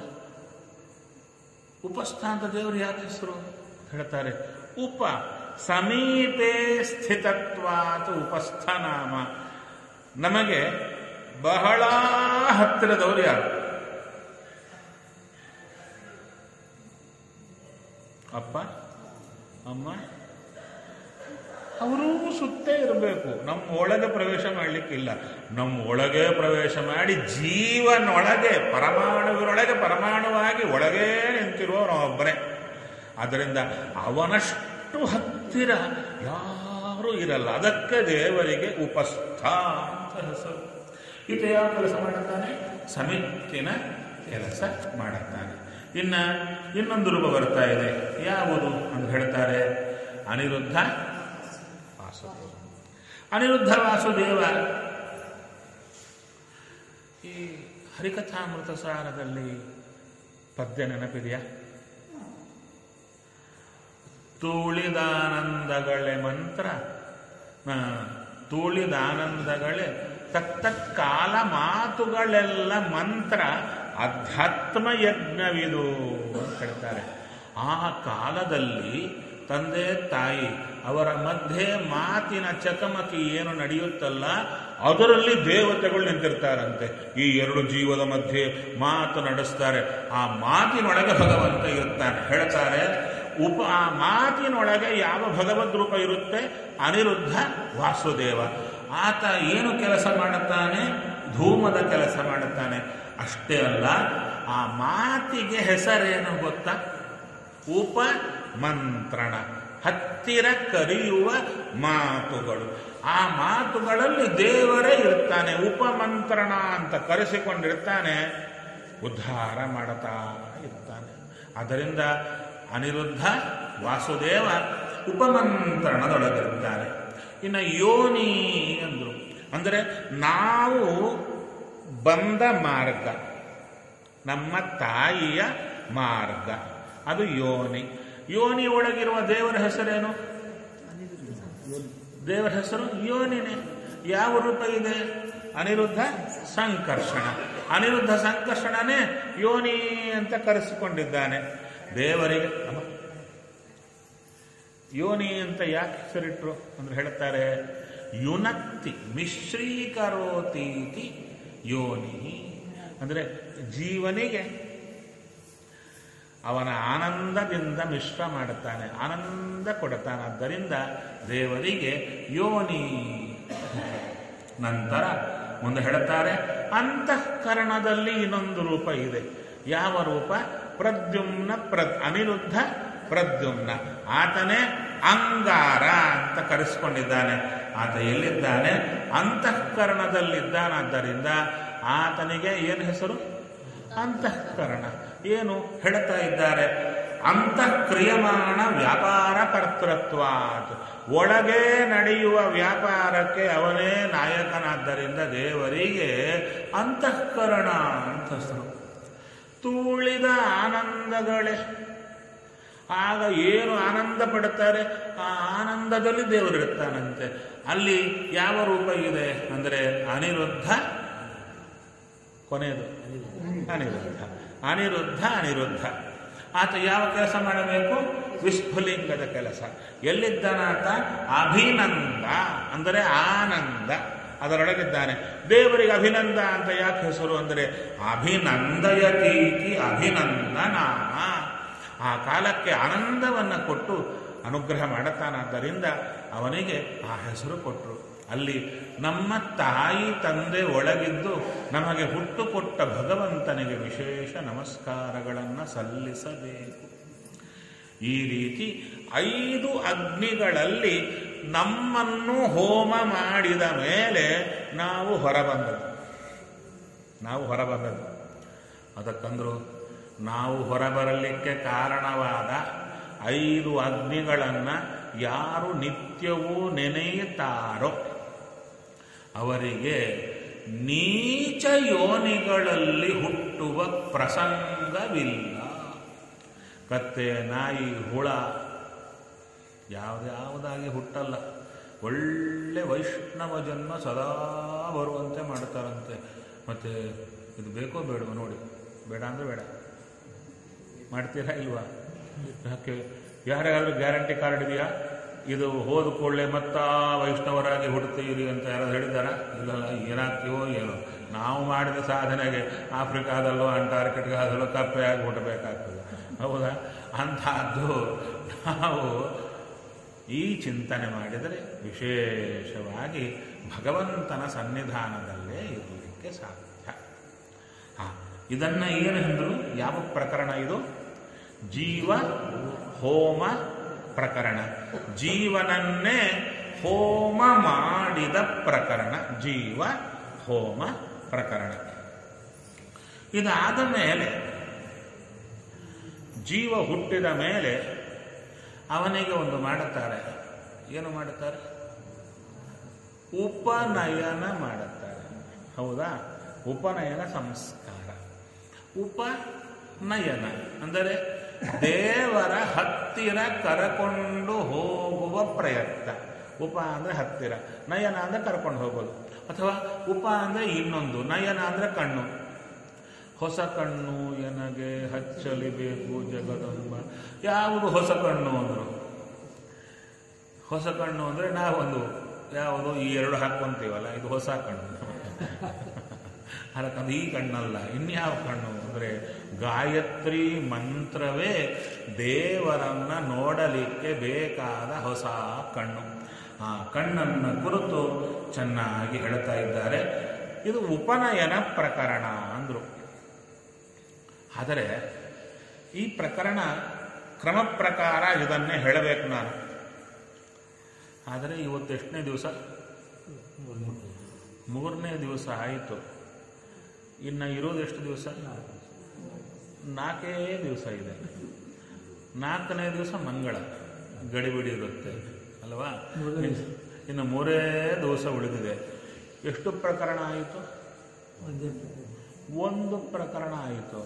ಉಪಸ್ಥ ಅಂತ ದೇವರು ಯಾಕೆ ಹೆಸರು ಹೇಳ್ತಾರೆ ಉಪ ಸಮೀಪೆ ಸ್ಥಿತತ್ವಾತ್ ಉಪಸ್ಥ ನಾಮ ನಮಗೆ ಬಹಳ ಹತ್ತಿರದವರು ಯಾರು ಅಪ್ಪ ಅಮ್ಮ ಅವರೂ ಸುತ್ತೇ ಇರಬೇಕು ನಮ್ಮ ಒಳಗೆ ಪ್ರವೇಶ ಮಾಡಲಿಕ್ಕಿಲ್ಲ ನಮ್ಮ ಒಳಗೆ ಪ್ರವೇಶ ಮಾಡಿ ಜೀವನೊಳಗೆ ಪರಮಾಣುವಿನೊಳಗೆ ಪರಮಾಣುವಾಗಿ ಒಳಗೇ ನಿಂತಿರುವ ಒಬ್ಬನೇ ಆದ್ದರಿಂದ ಅವನಷ್ಟು ಹತ್ತಿರ ಯಾರೂ ಇರಲ್ಲ ಅದಕ್ಕೆ ದೇವರಿಗೆ ಉಪಸ್ಥ ಅಂತ ಹೆಸರು ಈತ ಯಾವ ಕೆಲಸ ಮಾಡುತ್ತಾನೆ ಸಮಿತಿನ ಕೆಲಸ ಮಾಡುತ್ತಾನೆ ಇನ್ನ ಇನ್ನೊಂದು ರೂಪ ಬರ್ತಾ ಇದೆ ಯಾವುದು ಅಂತ ಹೇಳ್ತಾರೆ ಅನಿರುದ್ಧ ವಾಸುದೇವ ಅನಿರುದ್ಧ ವಾಸುದೇವ ಈ ಹರಿಕಥಾಮೃತ ಸಾರದಲ್ಲಿ ಪದ್ಯ ನೆನಪಿದೆಯಾ ತೂಳಿದಾನಂದಗಳೇ ಮಂತ್ರ ಆ, ತೂಳಿದಾನಂದಗಳೇ ತಕ್ಕ ಕಾಲ ಮಾತುಗಳೆಲ್ಲ ಮಂತ್ರ ಅಧ್ಯಾತ್ಮ ಯಜ್ಞವಿದು ಅಂತ ಹೇಳ್ತಾರೆ ಆ ಕಾಲದಲ್ಲಿ ತಂದೆ ತಾಯಿ ಅವರ ಮಧ್ಯೆ ಮಾತಿನ ಚಕಮಕಿ ಏನು ನಡೆಯುತ್ತಲ್ಲ ಅದರಲ್ಲಿ ದೇವತೆಗಳು ನಿಂತಿರ್ತಾರಂತೆ ಈ ಎರಡು ಜೀವದ ಮಧ್ಯೆ ಮಾತು ನಡೆಸ್ತಾರೆ ಆ ಮಾತಿನೊಳಗೆ ಭಗವಂತ ಇರ್ತಾನೆ ಹೇಳ್ತಾರೆ ಉಪ ಆ ಮಾತಿನೊಳಗೆ ಯಾವ ಭಗವದ್ ರೂಪ ಇರುತ್ತೆ ಅನಿರುದ್ಧ ವಾಸುದೇವ ಆತ ಏನು ಕೆಲಸ ಮಾಡುತ್ತಾನೆ ಧೂಮದ ಕೆಲಸ ಮಾಡುತ್ತಾನೆ ಅಷ್ಟೇ ಅಲ್ಲ ಆ ಮಾತಿಗೆ ಹೆಸರೇನು ಗೊತ್ತಾ ಉಪ ಮಂತ್ರಣ ಹತ್ತಿರ ಕರೆಯುವ ಮಾತುಗಳು ಆ ಮಾತುಗಳಲ್ಲಿ ದೇವರೇ ಇರ್ತಾನೆ ಉಪಮಂತ್ರಣ ಅಂತ ಕರೆಸಿಕೊಂಡಿರ್ತಾನೆ ಉದ್ಧಾರ ಮಾಡುತ್ತಾ ಇರ್ತಾನೆ ಅದರಿಂದ ಅನಿರುದ್ಧ ವಾಸುದೇವ ಉಪಮಂತ್ರಣದೊಳಗಿರುತ್ತಾನೆ ಇನ್ನು ಯೋನಿ ಅಂದ್ರು ಅಂದರೆ ನಾವು ಬಂದ ಮಾರ್ಗ ನಮ್ಮ ತಾಯಿಯ ಮಾರ್ಗ ಅದು ಯೋನಿ ಯೋನಿ ಒಳಗಿರುವ ದೇವರ ಹೆಸರೇನು ದೇವರ ಹೆಸರು ಯೋನಿನೇ ಯಾವ ರೂಪ ಇದೆ ಅನಿರುದ್ಧ ಸಂಕರ್ಷಣ ಅನಿರುದ್ಧ ಸಂಕರ್ಷಣನೇ ಯೋನಿ ಅಂತ ಕರೆಸಿಕೊಂಡಿದ್ದಾನೆ ದೇವರಿಗೆ ಅಮ್ಮ, ಯೋನಿ ಅಂತ ಯಾಕೆ ಹೆಸರಿಟ್ರು ಅಂದ್ರೆ ಹೇಳ್ತಾರೆ ಯುನಕ್ತಿ ಮಿಶ್ರೀಕರೋತೀತಿ ಯೋನಿ ಅಂದ್ರೆ ಜೀವನಿಗೆ ಅವನ ಆನಂದದಿಂದ ಮಿಶ್ರ ಮಾಡುತ್ತಾನೆ ಆನಂದ ಕೊಡುತ್ತಾನೆ ಆದ್ದರಿಂದ ದೇವರಿಗೆ ಯೋನಿ ನಂತರ ಮುಂದೆ ಹೇಳುತ್ತಾರೆ ಅಂತಃಕರಣದಲ್ಲಿ ಇನ್ನೊಂದು ರೂಪ ಇದೆ ಯಾವ ರೂಪ ಪ್ರದ್ಯುಮ್ನ ಪ್ರ ಅನಿರುದ್ಧ ಪ್ರದ್ಯುಮ್ನ ಆತನೇ ಅಂಗಾರ ಅಂತ ಕರೆಸಿಕೊಂಡಿದ್ದಾನೆ ಆತ ಎಲ್ಲಿದ್ದಾನೆ ಅಂತಃಕರಣದಲ್ಲಿದ್ದಾನಾದ್ದರಿಂದ ಆತನಿಗೆ ಏನು ಹೆಸರು ಅಂತಃಕರಣ ಏನು ಹೇಳ್ತಾ ಇದ್ದಾರೆ ಅಂತಃಕ್ರಿಯಮಾಣ ವ್ಯಾಪಾರ ಕರ್ತೃತ್ವಾತ್ ಒಳಗೆ ನಡೆಯುವ ವ್ಯಾಪಾರಕ್ಕೆ ಅವನೇ ನಾಯಕನಾದ್ದರಿಂದ ದೇವರಿಗೆ ಅಂತಃಕರಣ ಅಂತ ಹೆಸರು ತೂಳಿದ ಆನಂದಗಳೇ ಆಗ ಏನು ಆನಂದ ಪಡುತ್ತಾರೆ ಆ ಆನಂದದಲ್ಲಿ ದೇವರಿರ್ತಾನಂತೆ ಅಲ್ಲಿ ಯಾವ ರೂಪ ಇದೆ ಅಂದರೆ ಅನಿರುದ್ಧ ಕೊನೆಯದು ಅನಿರುದ್ಧ ಅನಿರುದ್ಧ ಅನಿರುದ್ಧ ಆತ ಯಾವ ಕೆಲಸ ಮಾಡಬೇಕು ವಿಸ್ಫುಲಿಂಗದ ಕೆಲಸ ಎಲ್ಲಿದ್ದಾನಾತ ಅಭಿನಂದ ಅಂದರೆ ಆನಂದ ಅದರೊಳಗಿದ್ದಾನೆ ದೇವರಿಗೆ ಅಭಿನಂದ ಅಂತ ಯಾಕೆ ಹೆಸರು ಅಂದರೆ ಅಭಿನಂದಯತೀತಿ ಅಭಿನಂದನಾಮ ಆ ಕಾಲಕ್ಕೆ ಆನಂದವನ್ನು ಕೊಟ್ಟು ಅನುಗ್ರಹ ಮಾಡುತ್ತಾನಾದ್ದರಿಂದ ಅವನಿಗೆ ಆ ಹೆಸರು ಕೊಟ್ಟರು ಅಲ್ಲಿ ನಮ್ಮ ತಾಯಿ ತಂದೆ ಒಳಗಿದ್ದು ನಮಗೆ ಹುಟ್ಟು ಕೊಟ್ಟ ಭಗವಂತನಿಗೆ ವಿಶೇಷ ನಮಸ್ಕಾರಗಳನ್ನು ಸಲ್ಲಿಸಬೇಕು ಈ ರೀತಿ ಐದು ಅಗ್ನಿಗಳಲ್ಲಿ ನಮ್ಮನ್ನು ಹೋಮ ಮಾಡಿದ ಮೇಲೆ ನಾವು ಹೊರಬಂದದ್ದು ನಾವು ಹೊರಬಂದದ್ದು ಅದಕ್ಕಂದ್ರು ನಾವು ಹೊರಬರಲಿಕ್ಕೆ ಕಾರಣವಾದ ಐದು ಅಗ್ನಿಗಳನ್ನು ಯಾರು ನಿತ್ಯವೂ ನೆನೆಯುತ್ತಾರೋ ಅವರಿಗೆ ನೀಚ ಯೋನಿಗಳಲ್ಲಿ ಹುಟ್ಟುವ ಪ್ರಸಂಗವಿಲ್ಲ ಕತ್ತೆ ನಾಯಿ ಹುಳ ಯಾವುದ್ಯಾವುದಾಗಿ ಹುಟ್ಟಲ್ಲ ಒಳ್ಳೆ ವೈಷ್ಣವ ಜನ್ಮ ಸದಾ ಬರುವಂತೆ ಮಾಡ್ತಾರಂತೆ ಮತ್ತೆ ಇದು ಬೇಕೋ ಬೇಡವೋ ನೋಡಿ ಬೇಡ ಅಂದರೆ ಬೇಡ ಮಾಡ್ತೀರಾ ಇಲ್ವಾ ಯಾಕೆ ಯಾರ್ಯಾರು ಗ್ಯಾರಂಟಿ ಕಾರ್ಡ್ ಇದೆಯಾ ಇದು ಹೋದ ಕೂಡಲೇ ಮತ್ತ ವೈಷ್ಣವರಾಗಿ ಹುಡ್ತೀರಿ ಅಂತ ಯಾರು ಹೇಳಿದಾರ ಇಲ್ಲಲ್ಲ ಏನಾಗ್ತೀವೋ ಏನೋ ನಾವು ಮಾಡಿದ ಸಾಧನೆಗೆ ಆಫ್ರಿಕಾದಲ್ಲೋ ಅಂಟಾರ್ಕಿಟಿಕಾದಲ್ಲೋ ಕಪ್ಪೆಯಾಗಿ ಹುಟ್ಟಬೇಕಾಗ್ತದೆ ಹೌದಾ ಅಂಥದ್ದು ನಾವು ಈ ಚಿಂತನೆ ಮಾಡಿದರೆ ವಿಶೇಷವಾಗಿ ಭಗವಂತನ ಸನ್ನಿಧಾನದಲ್ಲೇ ಇರಲಿಕ್ಕೆ ಸಾಧ್ಯ ಹಾ ಇದನ್ನು ಏನು ಎಂದರು ಯಾವ ಪ್ರಕರಣ ಇದು ಜೀವ ಹೋಮ ಪ್ರಕರಣ ಜೀವನನ್ನೇ ಹೋಮ ಮಾಡಿದ ಪ್ರಕರಣ ಜೀವ ಹೋಮ ಪ್ರಕರಣ ಇದಾದ ಮೇಲೆ ಜೀವ ಹುಟ್ಟಿದ ಮೇಲೆ ಅವನಿಗೆ ಒಂದು ಮಾಡುತ್ತಾರೆ ಏನು ಮಾಡುತ್ತಾರೆ ಉಪನಯನ ಮಾಡುತ್ತಾರೆ ಹೌದಾ ಉಪನಯನ ಸಂಸ್ಕಾರ ಉಪನಯನ ಅಂದರೆ ದೇವರ ಹತ್ತಿರ ಕರಕೊಂಡು ಹೋಗುವ ಪ್ರಯತ್ನ ಉಪ ಅಂದರೆ ಹತ್ತಿರ ನಯನ ಅಂದರೆ ಕರ್ಕೊಂಡು ಹೋಗೋದು ಅಥವಾ ಉಪ ಅಂದರೆ ಇನ್ನೊಂದು ನಯನ ಅಂದರೆ ಕಣ್ಣು ಹೊಸ ಕಣ್ಣು ಎನಗೆ ಹಚ್ಚಲಿಬೇಕು ಜಗದಂಬ ಯಾವುದು ಹೊಸ ಕಣ್ಣು ಅಂದರು ಹೊಸ ಕಣ್ಣು ಅಂದರೆ ನಾವೊಂದು ಯಾವುದು ಈ ಎರಡು ಹಾಕ್ಕೊಂತೀವಲ್ಲ ಇದು ಹೊಸ ಕಣ್ಣು ಅದಕ್ಕಂದು ಈ ಕಣ್ಣಲ್ಲ ಇನ್ಯಾವ ಕಣ್ಣು ಅಂದರೆ ಗಾಯತ್ರಿ ಮಂತ್ರವೇ ದೇವರನ್ನ ನೋಡಲಿಕ್ಕೆ ಬೇಕಾದ ಹೊಸ ಕಣ್ಣು ಆ ಕಣ್ಣನ್ನು ಕುರಿತು ಚೆನ್ನಾಗಿ ಹೇಳ್ತಾ ಇದ್ದಾರೆ ಇದು ಉಪನಯನ ಪ್ರಕರಣ ಅಂದರು ಆದರೆ ಈ ಪ್ರಕರಣ ಕ್ರಮ ಪ್ರಕಾರ ಇದನ್ನೇ ಹೇಳಬೇಕು ನಾನು ಆದರೆ ಇವತ್ತು ಎಷ್ಟನೇ ದಿವಸ ಮೂರನೇ ದಿವಸ ಆಯಿತು ಇನ್ನು ಇರೋದು ಎಷ್ಟು ದಿವಸ ನಾಲ್ಕೇ ದಿವಸ ಇದೆ ನಾಲ್ಕನೇ ದಿವಸ ಮಂಗಳ ಗಡಿಬಿಡಿ ಇರುತ್ತೆ ಅಲ್ವಾ ಮೂರನೇ ದಿವಸ. ಇನ್ನು ಮೂರೇ ದಿವಸ ಉಳಿದಿದೆ ಎಷ್ಟು ಪ್ರಕರಣ ಆಯಿತು ಒಂದೇ ಒಂದು ಪ್ರಕರಣ ಆಯಿತು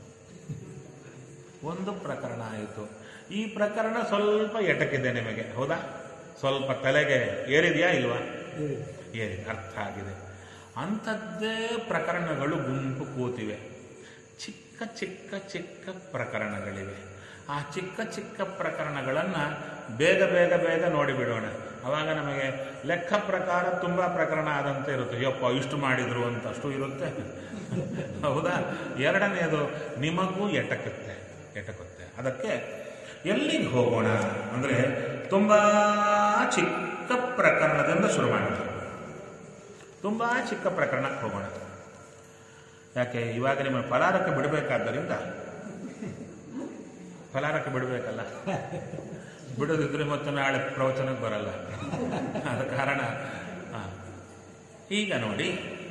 ಒಂದು ಪ್ರಕರಣ ಆಯಿತು ಈ ಪ್ರಕರಣ ಸ್ವಲ್ಪ ಎಟಕಿದೆ ನಿಮಗೆ ಹೌದಾ ಸ್ವಲ್ಪ ತಲೆಗೆ ಏರಿದೆಯಾ ಇಲ್ವಾ ಇದೆ. ಏರಿದೆ ಅರ್ಥ ಆಗಿದೆ ಅಂಥದ್ದೇ ಪ್ರಕರಣಗಳು ಗುಂಪು ಕೂತಿವೆ ಚಿಕ್ಕ ಚಿಕ್ಕ ಚಿಕ್ಕ ಪ್ರಕರಣಗಳಿವೆ ಆ ಚಿಕ್ಕ ಚಿಕ್ಕ ಪ್ರಕರಣಗಳನ್ನು ಬೇಗ ಬೇಗ ಬೇಗ ನೋಡಿಬಿಡೋಣ ಅವಾಗ ನಮಗೆ ಲೆಕ್ಕ ಪ್ರಕಾರ ತುಂಬ ಪ್ರಕರಣ ಆದಂತೆ ಇರುತ್ತೆ ಯಪ್ಪ ಇಷ್ಟು ಮಾಡಿದ್ರು ಅಂತ ಅಷ್ಟು ಇರುತ್ತೆ ಹೌದಾ ಎರಡನೆಯದು ನಿಮಗೂ ಎಟಕುತ್ತೆ ಎಟಕುತ್ತೆ ಅದಕ್ಕೆ ಎಲ್ಲಿಗೆ ಹೋಗೋಣ ಅಂದರೆ ತುಂಬ ಚಿಕ್ಕ ಪ್ರಕರಣದಿಂದ ಶುರು ಮಾಡ್ತೀವಿ ತುಂಬ ಚಿಕ್ಕ ಪ್ರಕರಣಕ್ಕೆ ಹೋಗೋಣ ಯಾಕೆ ಇವಾಗ ನಿಮ್ಮ ಫಲಾರಕ್ಕೆ ಬಿಡಬೇಕಾದ್ದರಿಂದ ಫಲಾರಕ್ಕೆ ಬಿಡಬೇಕಲ್ಲ ಬಿಡೋದಿದ್ರೆ ಮತ್ತೆ ನಾಳೆ ಪ್ರವಚನಕ್ಕೆ ಬರಲ್ಲ ಆದ ಕಾರಣ ಆ, ಈಗ ನೋಡಿ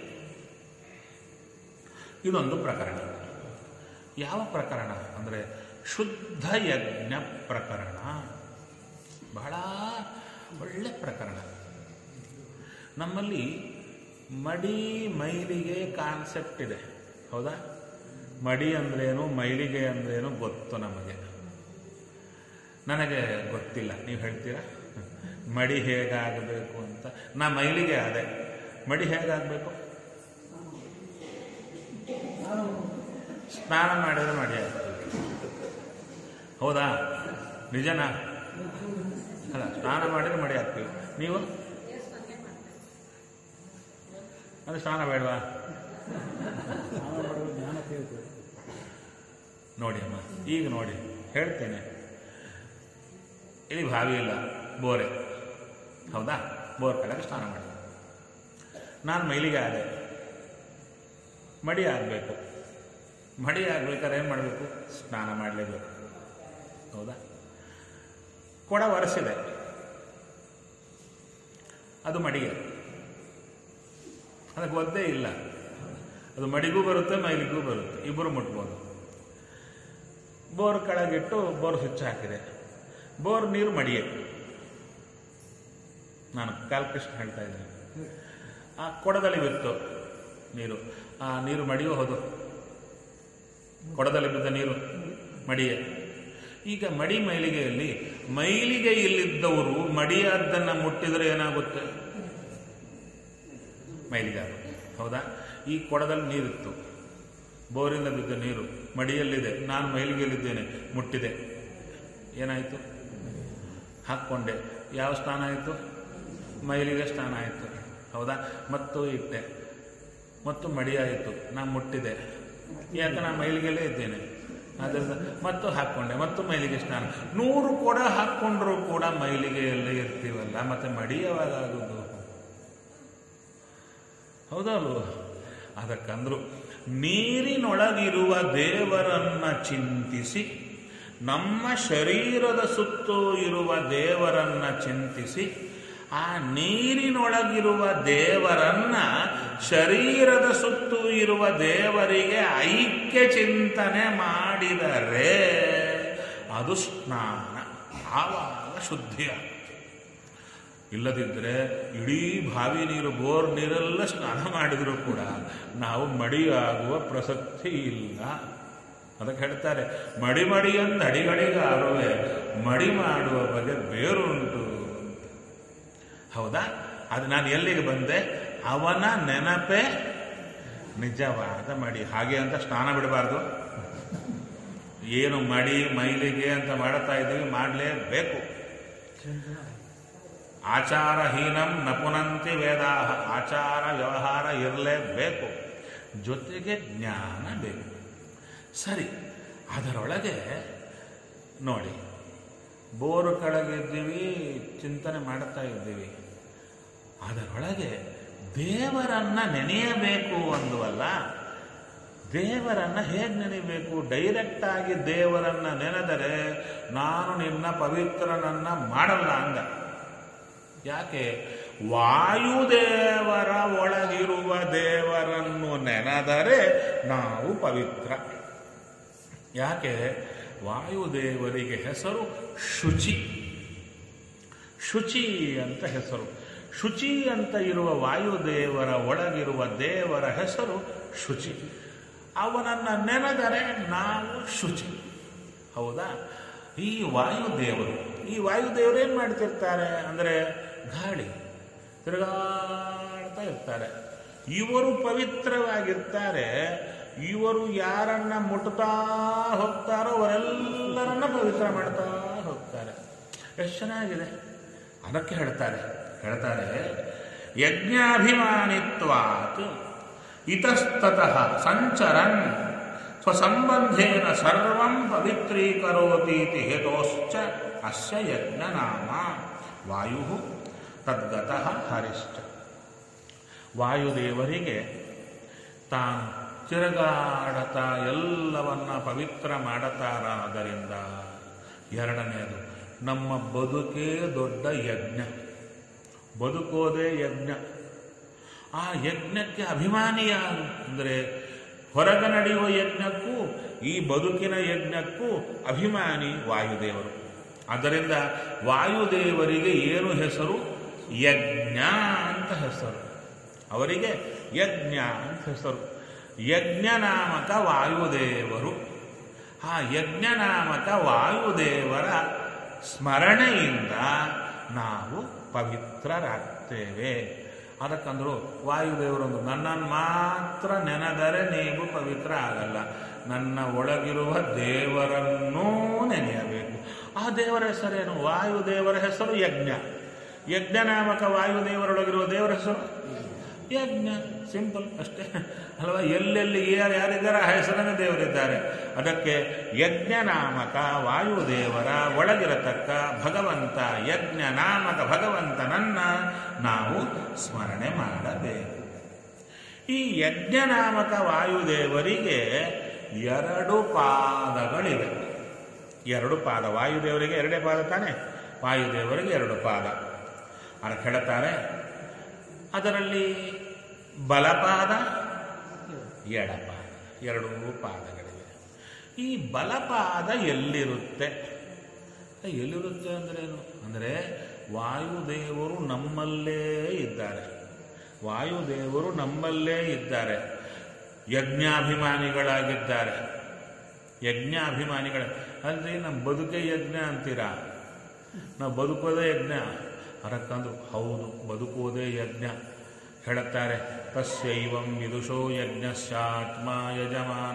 ಇದೊಂದು ಪ್ರಕರಣ ಯಾವ ಪ್ರಕರಣ ಅಂದರೆ ಶುದ್ಧ ಯಜ್ಞ ಪ್ರಕರಣ ಬಹಳ ಒಳ್ಳೆ ಪ್ರಕರಣ ನಮ್ಮಲ್ಲಿ ಮಡಿ ಮೈಲಿಗೆ ಕಾನ್ಸೆಪ್ಟ್ ಇದೆ ಹೌದಾ ಮಡಿ ಅಂದ್ರೇನು ಮೈಲಿಗೆ ಅಂದ್ರೇನು ಗೊತ್ತು ನಮಗೆ ನನಗೆ ಗೊತ್ತಿಲ್ಲ ನೀವು ಹೇಳ್ತೀರಾ ಮಡಿ ಹೇಗಾಗಬೇಕು ಅಂತ ನಾ ಮೈಲಿಗೆ ಅದೇ ಮಡಿ ಹೇಗಾಗಬೇಕು ಸ್ನಾನ ಮಾಡಿದ್ರೆ ಮಡಿ ಆಗ್ತದೆ ಹೌದಾ ನಿಜನಾ ಅಲ್ಲ ಸ್ನಾನ ಮಾಡಿದ್ರೆ ಮಡಿ ಹಾಕ್ತೀವಿ ನೀವು ಅದು ಸ್ನಾನ ಬೇಡವಾ ಸ್ನಾನ ಮಾಡುವ ಜ್ಞಾನ ಬೇಕು ನೋಡಿ ಅಮ್ಮ ಈಗ ನೋಡಿ ಹೇಳ್ತೇನೆ ಇಲ್ಲಿ ಬಾವಿ ಇಲ್ಲ ಬೋರೆ ಹೌದಾ ಬೋರ್ ಕೆಳಗೆ ಸ್ನಾನ ಮಾಡಿ ನಾನು ಮೈಲಿಗೆ ಆದೆ ಮಡಿ ಆಗಬೇಕು ಮಡಿ ಆಗ್ಬೇಕಾದ್ರೆ ಏನು ಮಾಡಬೇಕು ಸ್ನಾನ ಮಾಡಲೇಬೇಕು ಹೌದಾ ಕೊಡ ಒರೆಸಿದೆ ಅದು ಮಡಿಗೆ ಅದಕ್ಕೆ ಒದ್ದೇ ಇಲ್ಲ ಅದು ಮಡಿಗೂ ಬರುತ್ತೆ ಮೈಲಿಗೂ ಬರುತ್ತೆ ಇಬ್ಬರು ಮುಟ್ಬೋದು ಬೋರ್ ಕೆಳಗಿಟ್ಟು ಬೋರ್ ಸ್ವಿಚ್ ಹಾಕಿದೆ ಬೋರ್ ನೀರು ಮಡಿಯೇ ನಾನು ಕ್ಯಾಲ್ಕುಲೇಷನ್ ಹೇಳ್ತಾ ಇದ್ದೀನಿ ಆ ಕೊಡದಲ್ಲಿ ಬಿತ್ತು ನೀರು ಆ ನೀರು ಮಡಿಯೋ ಹೋದು ಕೊಡದಲ್ಲಿ ಬಿದ್ದ ನೀರು ಮಡಿಯೇ ಈಗ ಮಡಿ ಮೈಲಿಗೆಯಲ್ಲಿ ಮೈಲಿಗೆ ಇಲ್ಲಿದ್ದವರು ಮಡಿಯಾದ್ದನ್ನು ಮುಟ್ಟಿದರೆ ಏನಾಗುತ್ತೆ ಮೈಲಿಗೆ ಆಗುತ್ತೆ ಹೌದಾ ಈ ಕೊಡದಲ್ಲಿ ನೀರಿತ್ತು ಬೋರಿಂದ ಬಿದ್ದ ನೀರು ಮಡಿಯಲ್ಲಿದೆ ನಾನು ಮೈಲಿಗೆಯಲ್ಲಿದ್ದೇನೆ ಮುಟ್ಟಿದೆ ಏನಾಯಿತು ಹಾಕ್ಕೊಂಡೆ ಯಾವ ಸ್ನಾನ ಆಯಿತು ಮೈಲಿಗೆ ಸ್ನಾನ ಆಯಿತು ಹೌದಾ ಮತ್ತು ಇಟ್ಟೆ ಮತ್ತು ಮಡಿಯಾಯಿತು ನಾನು ಮುಟ್ಟಿದೆ ಯಾಕೆ ನಾನು ಮೈಲಿಗೆಲ್ಲೇ ಇದ್ದೇನೆ ಆದ್ದರಿಂದ ಮತ್ತು ಹಾಕ್ಕೊಂಡೆ ಮತ್ತು ಮೈಲಿಗೆ ಸ್ನಾನ ನೂರು ಕೊಡ ಹಾಕ್ಕೊಂಡ್ರೂ ಕೂಡ ಮೈಲಿಗೆಯಲ್ಲೇ ಇರ್ತೀವಲ್ಲ ಮತ್ತೆ ಮಡಿ ಯಾವಾಗ ಆಗೋದು ಹೌದಲ್ವ ಅದಕ್ಕಂದ್ರು ನೀರಿನೊಳಗಿರುವ ದೇವರನ್ನ ಚಿಂತಿಸಿ ನಮ್ಮ ಶರೀರದ ಸುತ್ತೂ ಇರುವ ದೇವರನ್ನ ಚಿಂತಿಸಿ ಆ ನೀರಿನೊಳಗಿರುವ ದೇವರನ್ನ ಶರೀರದ ಸುತ್ತೂ ಇರುವ ದೇವರಿಗೆ ಐಕ್ಯ ಚಿಂತನೆ ಮಾಡಿದರೆ ಅದು ಸ್ನಾನ ಆವಾಗ ಶುದ್ಧಿಯಾಗುತ್ತೆ ಇಲ್ಲದಿದ್ದರೆ ಇಡೀ ಬಾವಿ ನೀರು ಬೋರ್ ನೀರೆಲ್ಲ ಸ್ನಾನ ಮಾಡಿದರೂ ಕೂಡ ನಾವು ಮಡಿಯಾಗುವ ಪ್ರಸಕ್ತಿ ಇಲ್ಲ ಅದಕ್ಕೆ ಹೇಳ್ತಾರೆ ಮಡಿ ಮಡಿಯಂದು ಅಡಿಗಡಿಗಾರುವೆ ಮಡಿ ಮಾಡುವ ಬಗೆ ಬೇರುಂಟು ಹೌದಾ ಅದು ನಾನು ಎಲ್ಲಿಗೆ ಬಂದೆ ಅವನ ನೆನಪೇ ನಿಜವಾದ ಮಡಿ ಹಾಗೆ ಅಂತ ಸ್ನಾನ ಬಿಡಬಾರ್ದು ಏನು ಮಡಿ ಮೈಲಿಗೆ ಅಂತ ಮಾಡುತ್ತಾ ಇದ್ದೀವಿ ಮಾಡಲೇಬೇಕು ಆಚಾರಹೀನಂ ನಪುನಂತಿ ವೇದಾಹ ಆಚಾರ ವ್ಯವಹಾರ ಇರಲೇಬೇಕು ಜೊತೆಗೆ ಜ್ಞಾನ ಬೇಕು ಸರಿ ಅದರೊಳಗೆ ನೋಡಿ ಬೋರು ಕೆಳಗಿದ್ದೀವಿ ಚಿಂತನೆ ಮಾಡುತ್ತಾ ಇದ್ದೀವಿ ಅದರೊಳಗೆ ದೇವರನ್ನ ನೆನೆಯಬೇಕು ಅಂದುವಲ್ಲ ದೇವರನ್ನ ಹೇಗೆ ನೆನೆಯಬೇಕು ಡೈರೆಕ್ಟ್ ಆಗಿ ದೇವರನ್ನ ನೆನೆದರೆ ನಾನು ನಿನ್ನ ಪವಿತ್ರನನ್ನ ಮಾಡಲ್ಲ ಅಂದ ಯಾಕೆ ವಾಯುದೇವರ ಒಳಗಿರುವ ದೇವರನ್ನು ನೆನೆದರೆ ನಾವು ಪವಿತ್ರ ಯಾಕೆ ವಾಯುದೇವರಿಗೆ ಹೆಸರು ಶುಚಿ ಶುಚಿ ಅಂತ ಹೆಸರು ಶುಚಿ ಅಂತ ಇರುವ ವಾಯುದೇವರ ಒಳಗಿರುವ ದೇವರ ಹೆಸರು ಶುಚಿ ಅವನನ್ನು ನೆನೆದರೆ ನಾವು ಶುಚಿ ಹೌದಾ ಈ ವಾಯುದೇವರು ಈ ವಾಯುದೇವರು ಏನು ಮಾಡ್ತಿರ್ತಾರೆ ಅಂದರೆ ಗಾಳಿ ತಿರುಗಾಡ್ತಾ ಇರ್ತಾರೆ ಇವರು ಪವಿತ್ರವಾಗಿರ್ತಾರೆ ಇವರು ಯಾರನ್ನ ಮುಟ್ತಾ ಹೋಗ್ತಾರೋ ಅವರೆಲ್ಲರನ್ನ ಪವಿತ್ರ ಮಾಡ್ತಾ ಹೋಗ್ತಾರೆ ಎಷ್ಟು ಚೆನ್ನಾಗಿದೆ ಅದಕ್ಕೆ ಹೇಳ್ತಾರೆ ಹೇಳ್ತಾರೆ ಯಜ್ಞಾಭಿಮಾನಿತ್ವಾತ್ ಇತಸ್ತತಃ ಸಂಚರನ್ ಸ್ವಸಂಬಂಧೇನ ಸರ್ವಂ ಪವಿತ್ರೀಕರೋತೀತಿ ಹೇತೋಶ್ಚ ಅಸ್ಯ ಯಜ್ಞನಾಮ ವಾಯು ತದ್ಗತಃ ಹರಿಶ್ಚ ವಾಯುದೇವರಿಗೆ ತಾನು ತಿರುಗಾಡತಾ ಎಲ್ಲವನ್ನ ಪವಿತ್ರ ಮಾಡತಾರಾದ್ದರಿಂದ ಎರಡನೆಯದು ನಮ್ಮ ಬದುಕೇ ದೊಡ್ಡ ಯಜ್ಞ ಬದುಕೋದೇ ಯಜ್ಞ ಆ ಯಜ್ಞಕ್ಕೆ ಅಭಿಮಾನಿ ಯಾರು ಅಂದರೆ ಹೊರಗೆ ನಡೆಯುವ ಯಜ್ಞಕ್ಕೂ ಈ ಬದುಕಿನ ಯಜ್ಞಕ್ಕೂ ಅಭಿಮಾನಿ ವಾಯುದೇವರು ಆದ್ದರಿಂದ ವಾಯುದೇವರಿಗೆ ಏನು ಹೆಸರು ಯಜ್ಞ ಅಂತ ಹೆಸರು ಅವರಿಗೆ ಯಜ್ಞ ಅಂತ ಹೆಸರು ಯಜ್ಞನಾಮಕ ವಾಯುದೇವರು ಆ ಯಜ್ಞನಾಮಕ ವಾಯುದೇವರ ಸ್ಮರಣೆಯಿಂದ ನಾವು ಪವಿತ್ರರಾಗ್ತೇವೆ ಅದಕ್ಕಂದ್ರು ವಾಯುದೇವರೊಂದು ನನ್ನನ್ನು ಮಾತ್ರ ನೆನೆದರೆ ನೀವು ಪವಿತ್ರ ಆಗಲ್ಲ ನನ್ನ ಒಳಗಿರುವ ದೇವರನ್ನೂ ನೆನೆಯಬೇಕು ಆ ದೇವರ ಹೆಸರೇನು ವಾಯುದೇವರ ಹೆಸರು ಯಜ್ಞ ಯಜ್ಞನಾಮಕ ವಾಯುದೇವರೊಳಗಿರುವ ದೇವರ ಹೆಸರು ಯಜ್ಞ ಸಿಂಪಲ್ ಅಷ್ಟೇ ಅಲ್ವಾ ಎಲ್ಲೆಲ್ಲಿ ಯಾರು ಯಾರಿದ್ದಾರೆ ಆ ಹೆಸರನ್ನ ದೇವರಿದ್ದಾರೆ ಅದಕ್ಕೆ ಯಜ್ಞ ನಾಮಕ ವಾಯುದೇವರ ಒಳಗಿರತಕ್ಕ ಭಗವಂತ ಯಜ್ಞ ನಾಮಕ ಭಗವಂತನನ್ನ ನಾವು ಸ್ಮರಣೆ ಮಾಡಬೇಕು ಈ ಯಜ್ಞ ನಾಮಕ ವಾಯುದೇವರಿಗೆ ಎರಡು ಪಾದಗಳಿವೆ ಎರಡು ಪಾದ ವಾಯುದೇವರಿಗೆ ಎರಡೇ ಪಾದ ತಾನೆ ವಾಯುದೇವರಿಗೆ ಎರಡು ಪಾದ ಅದಕ್ಕೆ ಹೇಳ್ತಾರೆ ಅದರಲ್ಲಿ ಬಲಪಾದ ಎಡಪಾದ ಎರಡೂ ಪಾದಗಳಿವೆ ಈ ಬಲಪಾದ ಎಲ್ಲಿರುತ್ತೆ ಎಲ್ಲಿರುತ್ತೆ ಅಂದ್ರೇನು ಅಂದರೆ ವಾಯುದೇವರು ನಮ್ಮಲ್ಲೇ ಇದ್ದಾರೆ ವಾಯುದೇವರು ನಮ್ಮಲ್ಲೇ ಇದ್ದಾರೆ ಯಜ್ಞಾಭಿಮಾನಿಗಳಾಗಿದ್ದಾರೆ ಯಜ್ಞಾಭಿಮಾನಿಗಳ ಅಂದರೆ ನಮ್ಮ ಬದುಕೆ ಯಜ್ಞ ಅಂತೀರಾ ನಾವು ಬದುಕೋದೇ ಯಜ್ಞ ಅದಕ್ಕಂದ್ರು ಹೌದು ಬದುಕುವುದೇ ಯಜ್ಞ ಹೇಳುತ್ತಾರೆ ತಸ್ಯೈವಂ ವಿದುಷೋ ಯಜ್ಞಸ್ಯಾತ್ಮ ಯಜಮಾನ